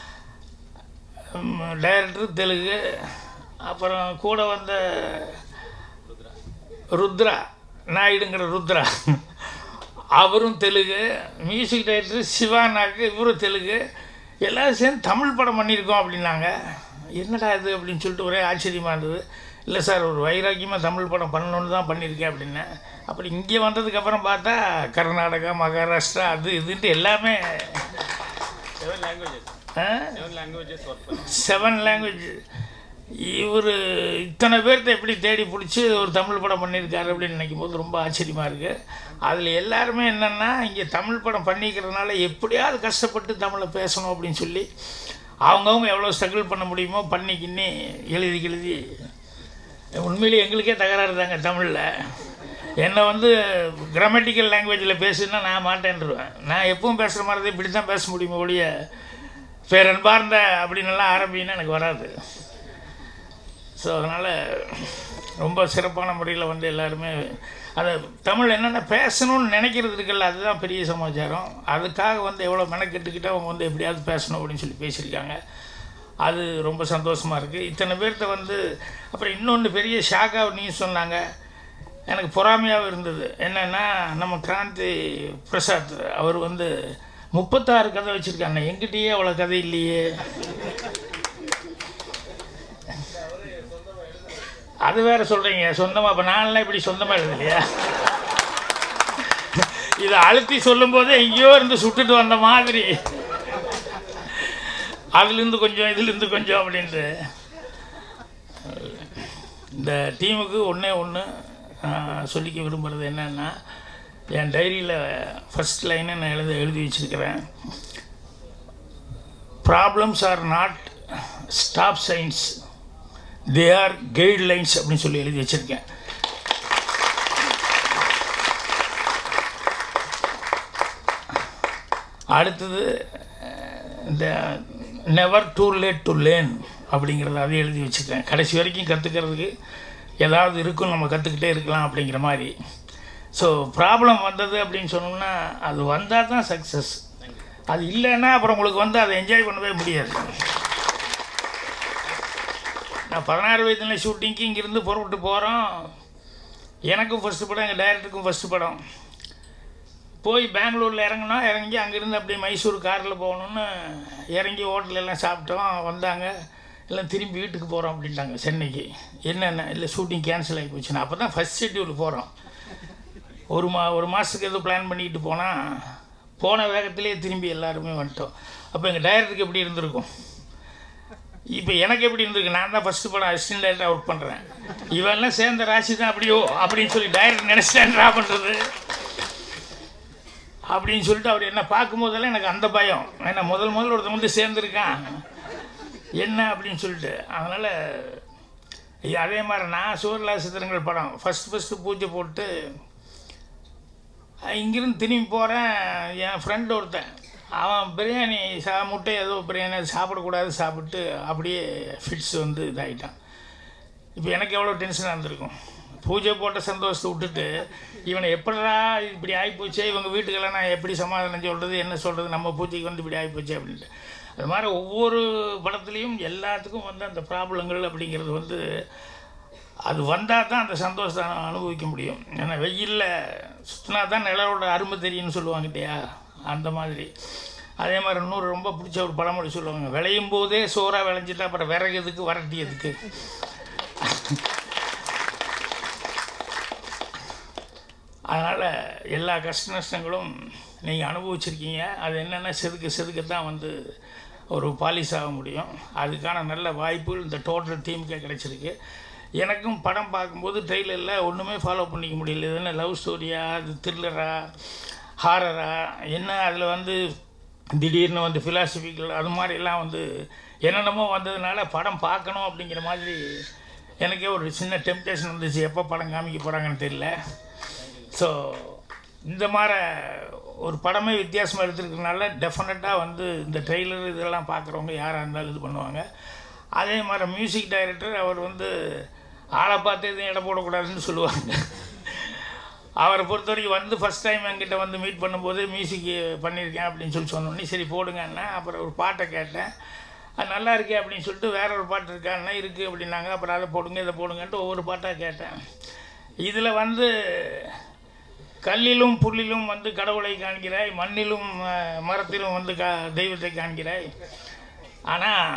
டைரக்டர் தெலுங்கு அப்புறம் கூட வந்த ருத்ரா நாயுடுங்கிற ருத்ரா அவரும் தெலுங்கு மியூசிக் டைரக்டர் சிவானாக்கு இவரும் தெலுங்கு எல்லோரும் சேர்ந்து தமிழ் படம் பண்ணியிருக்கோம் அப்படின்னாங்க என்னடா இது அப்படின்னு சொல்லிட்டு ஒரே ஆச்சரியமாக இருந்தது இல்லை சார் ஒரு வைராக்கியமாக தமிழ் படம் பண்ணணுன்னு தான் பண்ணியிருக்கேன் அப்படின்னேன் அப்படி இங்கே வந்ததுக்கப்புறம் பார்த்தா கர்நாடகா மகாராஷ்டிரா அது இதுன்ட்டு எல்லாமே செவன் லாங்குவேஜ் இவர் இத்தனை பேர்த்த எப்படி தேடி பிடிச்சி ஒரு தமிழ் படம் பண்ணியிருக்காரு அப்படின்னு நினைக்கும் போது ரொம்ப ஆச்சரியமாக இருக்குது அதில் எல்லாருமே என்னென்னா இங்கே தமிழ் படம் பண்ணிக்கிறதுனால எப்படியாவது கஷ்டப்பட்டு தமிழை பேசணும் அப்படின்னு சொல்லி அவங்கவுங்க எவ்வளோ ஸ்ட்ரகிள் பண்ண முடியுமோ பண்ணிக்கின்னு எழுதி எழுதி உண்மையிலேயே எங்களுக்கே தகராறு தாங்க தமிழில் என்னை வந்து கிராமட்டிக்கல் லாங்குவேஜில் பேசுனா நான் மாட்டேன்ருவேன் நான் எப்பவும் பேசுகிற மாதிரி தான் இப்படி தான் பேச முடியுமோ ஒழிய பேரன்பார்ந்த அப்படின்னுலாம் ஆரம்பின்னா எனக்கு வராது ஸோ அதனால் ரொம்ப சிறப்பான முறையில் வந்து எல்லாருமே அதை தமிழ் என்னென்ன பேசணும்னு நினைக்கிறது இருக்குல்ல அதுதான் பெரிய சமாச்சாரம் அதுக்காக வந்து எவ்வளோ மெனக்கெட்டுக்கிட்டு அவங்க வந்து எப்படியாவது பேசணும் அப்படின்னு சொல்லி பேசியிருக்காங்க அது ரொம்ப சந்தோஷமாக இருக்குது இத்தனை பேர்த்த வந்து அப்புறம் இன்னொன்று பெரிய ஷாக்காக நியூஸ் சொன்னாங்க எனக்கு பொறாமையாகவும் இருந்தது என்னென்னா நம்ம கிராந்தி பிரசாத் அவர் வந்து முப்பத்தாறு கதை வச்சுருக்காங்க எங்கிட்டயே அவ்வளோ கதை இல்லையே அது வேற சொல்கிறீங்க சொந்தமாக இப்போ நான்லாம் இப்படி சொந்தமாக எழுதலையா இதை அழுத்தி சொல்லும்போது எங்கேயோ இருந்து சுட்டுட்டு வந்த மாதிரி அதுலேருந்து கொஞ்சம் இதுலேருந்து கொஞ்சம் அப்படின்ட்டு இந்த டீமுக்கு ஒன்றே ஒன்று சொல்லிக்க விரும்புகிறது என்னென்னா என் டைரியில் ஃபஸ்ட் லைனை நான் எழுத எழுதி வச்சுருக்கிறேன் problems are not stop signs they are guidelines அப்படின்னு சொல்லி எழுதி வச்சுருக்கேன் அடுத்தது இந்த never too late to learn அப்படிங்கிறத அதை எழுதி வச்சுருக்கேன் கடைசி வரைக்கும் கற்றுக்கிறதுக்கு ஏதாவது இருக்கும் நம்ம கற்றுக்கிட்டே இருக்கலாம் அப்படிங்கிற மாதிரி ஸோ ப்ராப்ளம் வந்தது அப்படின்னு சொன்னோம்னா அது வந்தால் தான் சக்ஸஸ் அது இல்லைன்னா அப்புறம் உங்களுக்கு வந்து அதை என்ஜாய் பண்ணவே முடியாது நான் பதினாறு வயதுல ஷூட்டிங்க்கு இங்கேருந்து புறப்பட்டு போகிறோம் எனக்கும் ஃபஸ்ட்டு படம் எங்கள் டைரக்டருக்கும் ஃபஸ்ட்டு படம் போய் பெங்களூரில் இறங்கினோம் இறங்கி அங்கேருந்து அப்படியே மைசூர் காரில் போகணுன்னு இறங்கி ஹோட்டல் எல்லாம் சாப்பிட்டோம் வந்தாங்க எல்லாம் திரும்பி வீட்டுக்கு போகிறோம் அப்படின்ட்டாங்க சென்னைக்கு என்னென்ன இல்லை ஷூட்டிங் கேன்சல் ஆகி போச்சுன்னா அப்போ தான் ஃபஸ்ட் ஷெட்யூல் போகிறோம் ஒரு மா ஒரு மாதத்துக்கு எதுவும் பிளான் பண்ணிக்கிட்டு போனால் போன வேகத்திலே திரும்பி எல்லாருமே வந்துட்டோம் அப்போ எங்கள் டைரக்டருக்கு எப்படி இருந்திருக்கும் இப்போ எனக்கு எப்படி இருந்திருக்கு நான் தான் ஃபஸ்ட்டு படம் அசிஸ்டன்ட் டைரக்டராக ஒர்க் பண்ணுறேன் இவெல்லாம் சேர்ந்த ராசி தான் அப்படியோ அப்படின்னு சொல்லி டைரக்டர் நினச்சிட்டேன் ட்ரா பண்ணுறது அப்படின்னு சொல்லிட்டு அவர் என்ன பார்க்கும்போதெல்லாம் எனக்கு அந்த பயம் ஏன்னா முதல் முதல்ல ஒருத்தன் வந்து சேர்ந்துருக்கான் என்ன அப்படின்னு சொல்லிட்டு அதனால் அதே மாதிரி நான் சூரலா சித்திரங்கள் படம் ஃபஸ்ட் ஃபஸ்ட்டு பூஜை போட்டு இங்கிருந்து திரும்பி போகிறேன் என் ஃப்ரெண்டு ஒருத்தன் அவன் பிரியாணி சா முட்டை ஏதோ பிரியாணி அது சாப்பிடக்கூடாது சாப்பிட்டு அப்படியே ஃபிட்ஸ் வந்து இதாகிட்டான் இப்போ எனக்கு எவ்வளோ டென்ஷனாக இருந்திருக்கும் பூஜை போட்ட சந்தோஷத்தை விட்டுட்டு இவனை எப்படா இப்படி ஆகிப்போச்சே இவங்க வீட்டுக்கெல்லாம் நான் எப்படி சமாதானம் சொல்கிறது என்ன சொல்கிறது நம்ம பூஜைக்கு வந்து இப்படி ஆகிப்போச்சே அப்படின்ட்டு அது மாதிரி ஒவ்வொரு படத்துலேயும் எல்லாத்துக்கும் வந்து அந்த ப்ராப்ளங்கள் அப்படிங்கிறது வந்து அது வந்தால் தான் அந்த சந்தோஷத்தை அனுபவிக்க முடியும் ஏன்னா வெயிலில் சுற்றினா தான் நிலவோட அருமை தெரியும்னு சொல்லுவாங்க இல்லையா அந்த மாதிரி அதே மாதிரி இன்னொரு ரொம்ப பிடிச்ச ஒரு பழமொழி சொல்லுவாங்க விளையும் போதே சோறாக விளைஞ்சிட்டா அப்புறம் விறகு எதுக்கு வரட்டி எதுக்கு அதனால் எல்லா கஷ்ட நஷ்டங்களும் நீங்கள் அனுபவிச்சிருக்கீங்க அது என்னென்னா செதுக்க செதுக்க தான் வந்து ஒரு பாலிஷ் ஆக முடியும் அதுக்கான நல்ல வாய்ப்புகள் இந்த டோட்டல் டீமுக்கே கிடச்சிருக்கு எனக்கும் படம் பார்க்கும்போது ட்ரெய்லரில் ஒன்றுமே ஃபாலோ பண்ணிக்க முடியல இது என்ன லவ் ஸ்டோரியா அது த்ரில்லரா ஹாரரா என்ன அதில் வந்து திடீர்னு வந்து ஃபிலாசபிக்கல் அது மாதிரிலாம் வந்து என்னென்னமோ வந்ததுனால படம் பார்க்கணும் அப்படிங்கிற மாதிரி எனக்கே ஒரு சின்ன டெம்டேஷன் வந்துச்சு எப்போ படம் காமிக்க போகிறாங்கன்னு தெரியல ஸோ இந்த மாதிரி ஒரு படமே வித்தியாசமாக எடுத்துருக்கனால டெஃபினட்டாக வந்து இந்த ட்ரெய்லர் இதெல்லாம் பார்க்குறவங்க யாராக இருந்தாலும் இது பண்ணுவாங்க அதே மாதிரி மியூசிக் டைரக்டர் அவர் வந்து ஆளை பார்த்து எதுவும் இடம் போடக்கூடாதுன்னு சொல்லுவாங்க அவரை பொறுத்த வரைக்கும் வந்து ஃபஸ்ட் டைம் என்கிட்ட வந்து மீட் பண்ணும்போது மியூசிக் பண்ணியிருக்கேன் அப்படின்னு சொல்லி சொன்னோடனே சரி போடுங்கன்னா அப்புறம் ஒரு பாட்டை கேட்டேன் அது நல்லா இருக்கே அப்படின்னு சொல்லிட்டு வேற ஒரு பாட்டு இருக்கான்னா இருக்குது அப்படின்னாங்க அப்புறம் அதை போடுங்க இதை போடுங்கன்ட்டு ஒவ்வொரு பாட்டாக கேட்டேன் இதில் வந்து கல்லிலும் புல்லிலும் வந்து கடவுளை காண்கிறாய் மண்ணிலும் அஹ், மரத்திலும் வந்து கா தெய்வத்தை காண்கிறாய் ஆனால்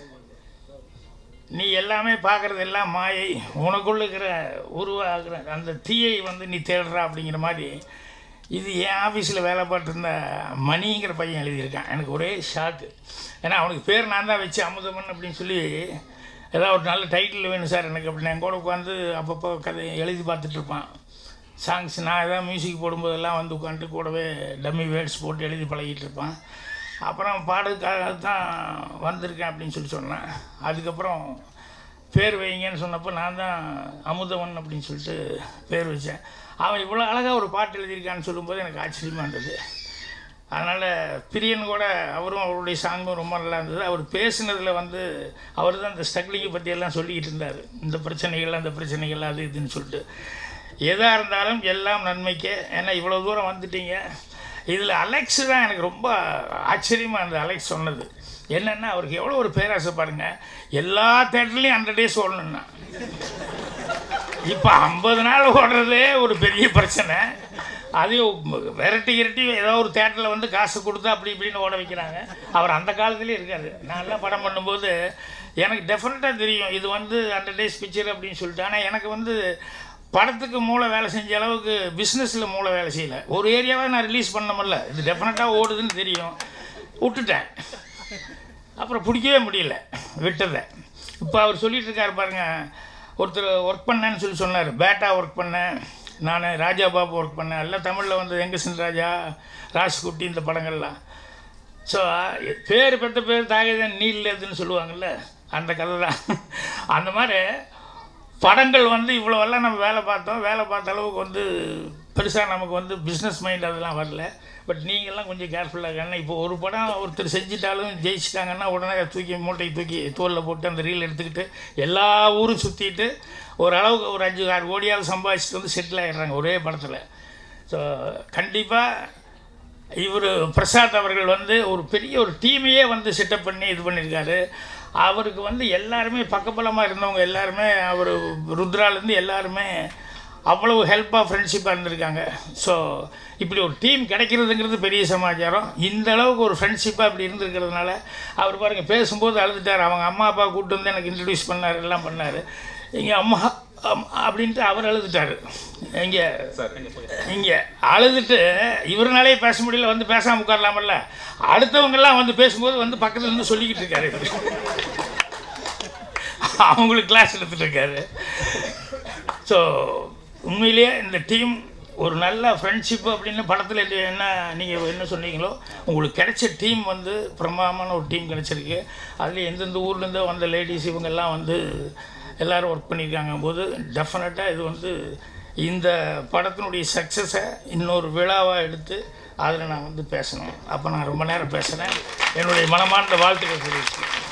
நீ எல்லாமே பார்க்குறது எல்லாம் மாயை உனக்குள்ள இருக்கிற உருவாகிற அந்த தீயை வந்து நீ தேடுற அப்படிங்கிற மாதிரி இது என் ஆஃபீஸில் வேலை பார்த்துருந்த மணிங்கிற பையன் எழுதியிருக்கான் எனக்கு ஒரே ஷாக்கு ஏன்னா அவனுக்கு பேர் நான் தான் வச்சு அமுதமன் அப்படின்னு சொல்லி ஏதாவது ஒரு நல்ல டைட்டில் வேணும் சார் எனக்கு அப்படின்னு என் கூட உட்காந்து அப்பப்போ கதை எழுதி பார்த்துட்டு இருப்பான் சாங்ஸ் நான் ஏதாவது மியூசிக் போடும்போதெல்லாம் வந்து உட்காந்துட்டு கூடவே டம்மி வேர்ட்ஸ் போட்டு எழுதி பழகிட்டு இருப்பான் அப்புறம் பாடுறதுக்காக தான் வந்திருக்கேன் அப்படின்னு சொல்லி சொன்னேன் அதுக்கப்புறம் பேர் வைங்கன்னு சொன்னப்போ நான் தான் அமுதவன் அப்படின்னு சொல்லிட்டு பேர் வச்சேன் அவன் இவ்வளோ அழகாக ஒரு பாட்டு எழுதியிருக்கான்னு சொல்லும்போது எனக்கு ஆச்சரியமாக இருந்தது அதனால் பிரியன் கூட அவரும் அவருடைய சாங்கும் ரொம்ப நல்லா இருந்தது அவர் பேசுனதில் வந்து அவர் தான் இந்த ஸ்ட்ரகிளிங்கை பற்றி எல்லாம் சொல்லிக்கிட்டு இருந்தார் இந்த பிரச்சனைகள் அந்த பிரச்சனைகள் அது இதுன்னு சொல்லிட்டு எதாக இருந்தாலும் எல்லாம் நன்மைக்கே ஏன்னா இவ்வளோ தூரம் வந்துட்டீங்க இதில் அலெக்ஸ் தான் எனக்கு ரொம்ப ஆச்சரியமாக இருந்தது அலெக்ஸ் சொன்னது என்னென்னா அவருக்கு எவ்வளோ ஒரு பேராசை பாருங்க எல்லா தேட்டர்லேயும் ஹண்ட்ரட் டேஸ் ஓடணுன்னா இப்போ ஐம்பது நாள் ஓடுறதே ஒரு பெரிய பிரச்சனை அதையும் விரட்டி விரட்டி ஏதோ ஒரு தேட்டரில் வந்து காசு கொடுத்து அப்படி இப்படின்னு ஓட வைக்கிறாங்க அவர் அந்த காலத்துலேயே இருக்காரு நான்லாம் படம் பண்ணும்போது எனக்கு டெஃபினட்டாக தெரியும் இது வந்து ஹண்ட்ரட் டேஸ் பிக்சர் அப்படின்னு சொல்லிட்டு ஆனால் எனக்கு வந்து படத்துக்கு மூளை வேலை செஞ்ச அளவுக்கு பிஸ்னஸில் மூளை வேலை செய்யலை ஒரு ஏரியாவை நான் ரிலீஸ் பண்ண முடியல இது டெஃபினட்டாக ஓடுதுன்னு தெரியும் விட்டுட்டேன் அப்புறம் பிடிக்கவே முடியல விட்டதை இப்போ அவர் சொல்லிட்டு இருக்காரு பாருங்க ஒருத்தர் ஒர்க் பண்ணேன்னு சொல்லி சொன்னார் பேட்டா ஒர்க் பண்ணேன் நான் ராஜா பாபு ஒர்க் பண்ணேன் எல்லாம் தமிழில் வந்து எங்கசன் ராஜா ராஜ்குட்டி இந்த படங்கள்லாம் ஸோ பேர் பெற்ற பேர் தாகதன் நீல் அதுன்னு சொல்லுவாங்கள்ல அந்த கதை தான் அந்த மாதிரி படங்கள் வந்து இவ்வளோவெல்லாம் நம்ம வேலை பார்த்தோம் வேலை பார்த்த அளவுக்கு வந்து பெருசாக நமக்கு வந்து பிஸ்னஸ் மைண்ட் அதெல்லாம் வரல பட் நீங்கள்லாம் கொஞ்சம் கேர்ஃபுல்லாக இருக்கணும் இப்போ ஒரு படம் ஒருத்தர் செஞ்சிட்டாலும் ஜெயிச்சிட்டாங்கன்னா உடனே தூக்கி மூட்டை தூக்கி தோலில் போட்டு அந்த ரீல் எடுத்துக்கிட்டு எல்லா ஊரும் சுற்றிட்டு ஓரளவுக்கு ஒரு அஞ்சு ஆறு கோடியாவது சம்பாதிச்சுட்டு வந்து செட்டில் ஆகிடுறாங்க ஒரே படத்தில் ஸோ கண்டிப்பாக இவர் பிரசாத் அவர்கள் வந்து ஒரு பெரிய ஒரு டீமையே வந்து செட்டப் பண்ணி இது பண்ணியிருக்காரு அவருக்கு வந்து எல்லாருமே பக்கபலமாக இருந்தவங்க எல்லாருமே அவர் ருத்ராலேருந்து எல்லாருமே அவ்வளவு ஹெல்ப்பாக ஃப்ரெண்ட்ஷிப்பாக இருந்திருக்காங்க ஸோ இப்படி ஒரு டீம் கிடைக்கிறதுங்கிறது பெரிய சமாச்சாரம் இந்த அளவுக்கு ஒரு ஃப்ரெண்ட்ஷிப்பாக இப்படி இருந்திருக்கிறதுனால அவர் பாருங்கள் பேசும்போது அழுதுட்டார் அவங்க அம்மா அப்பா கூப்பிட்டு வந்து எனக்கு இன்ட்ரடியூஸ் பண்ணார் எல்லாம் பண்ணார் இங்கே அம்மா அம்- அப்படின்ட்டு அவர் அழுதுட்டார் இங்கே இங்கே அழுதுட்டு இவருனாலே பேச முடியல வந்து பேசாமல் உட்காரலாமல்ல அடுத்தவங்கெல்லாம் வந்து பேசும்போது வந்து பக்கத்துல இருந்து சொல்லிக்கிட்டு இருக்காரு இவரு. அவங்களுக்கு கிளாஸ் எடுத்துட்டு இருக்காரு ஸோ உண்மையிலேயே இந்த டீம் ஒரு நல்ல ஃப்ரெண்ட்ஷிப் அப்படின்னு படத்தில் இது என்ன நீங்கள் என்ன சொன்னீங்களோ உங்களுக்கு கிடைச்ச டீம் வந்து பிரமாதமான ஒரு டீம் கிடைச்சிருக்கு அதில் எந்தெந்த ஊர்லேருந்தோ வந்த லேடிஸ் இவங்கெல்லாம் வந்து எல்லாரும் ஒர்க் பண்ணியிருக்காங்க போது டெஃபினட்டாக இது வந்து இந்த படத்தினுடைய சக்ஸஸை இன்னொரு விழாவாக எடுத்து அதில் நான் வந்து பேசணும் அப்போ நான் ரொம்ப நேரம் பேசுகிறேன் என்னுடைய மனமார்ந்த வாழ்த்துக்கள் தெரிவிச்சுக்கிறேன்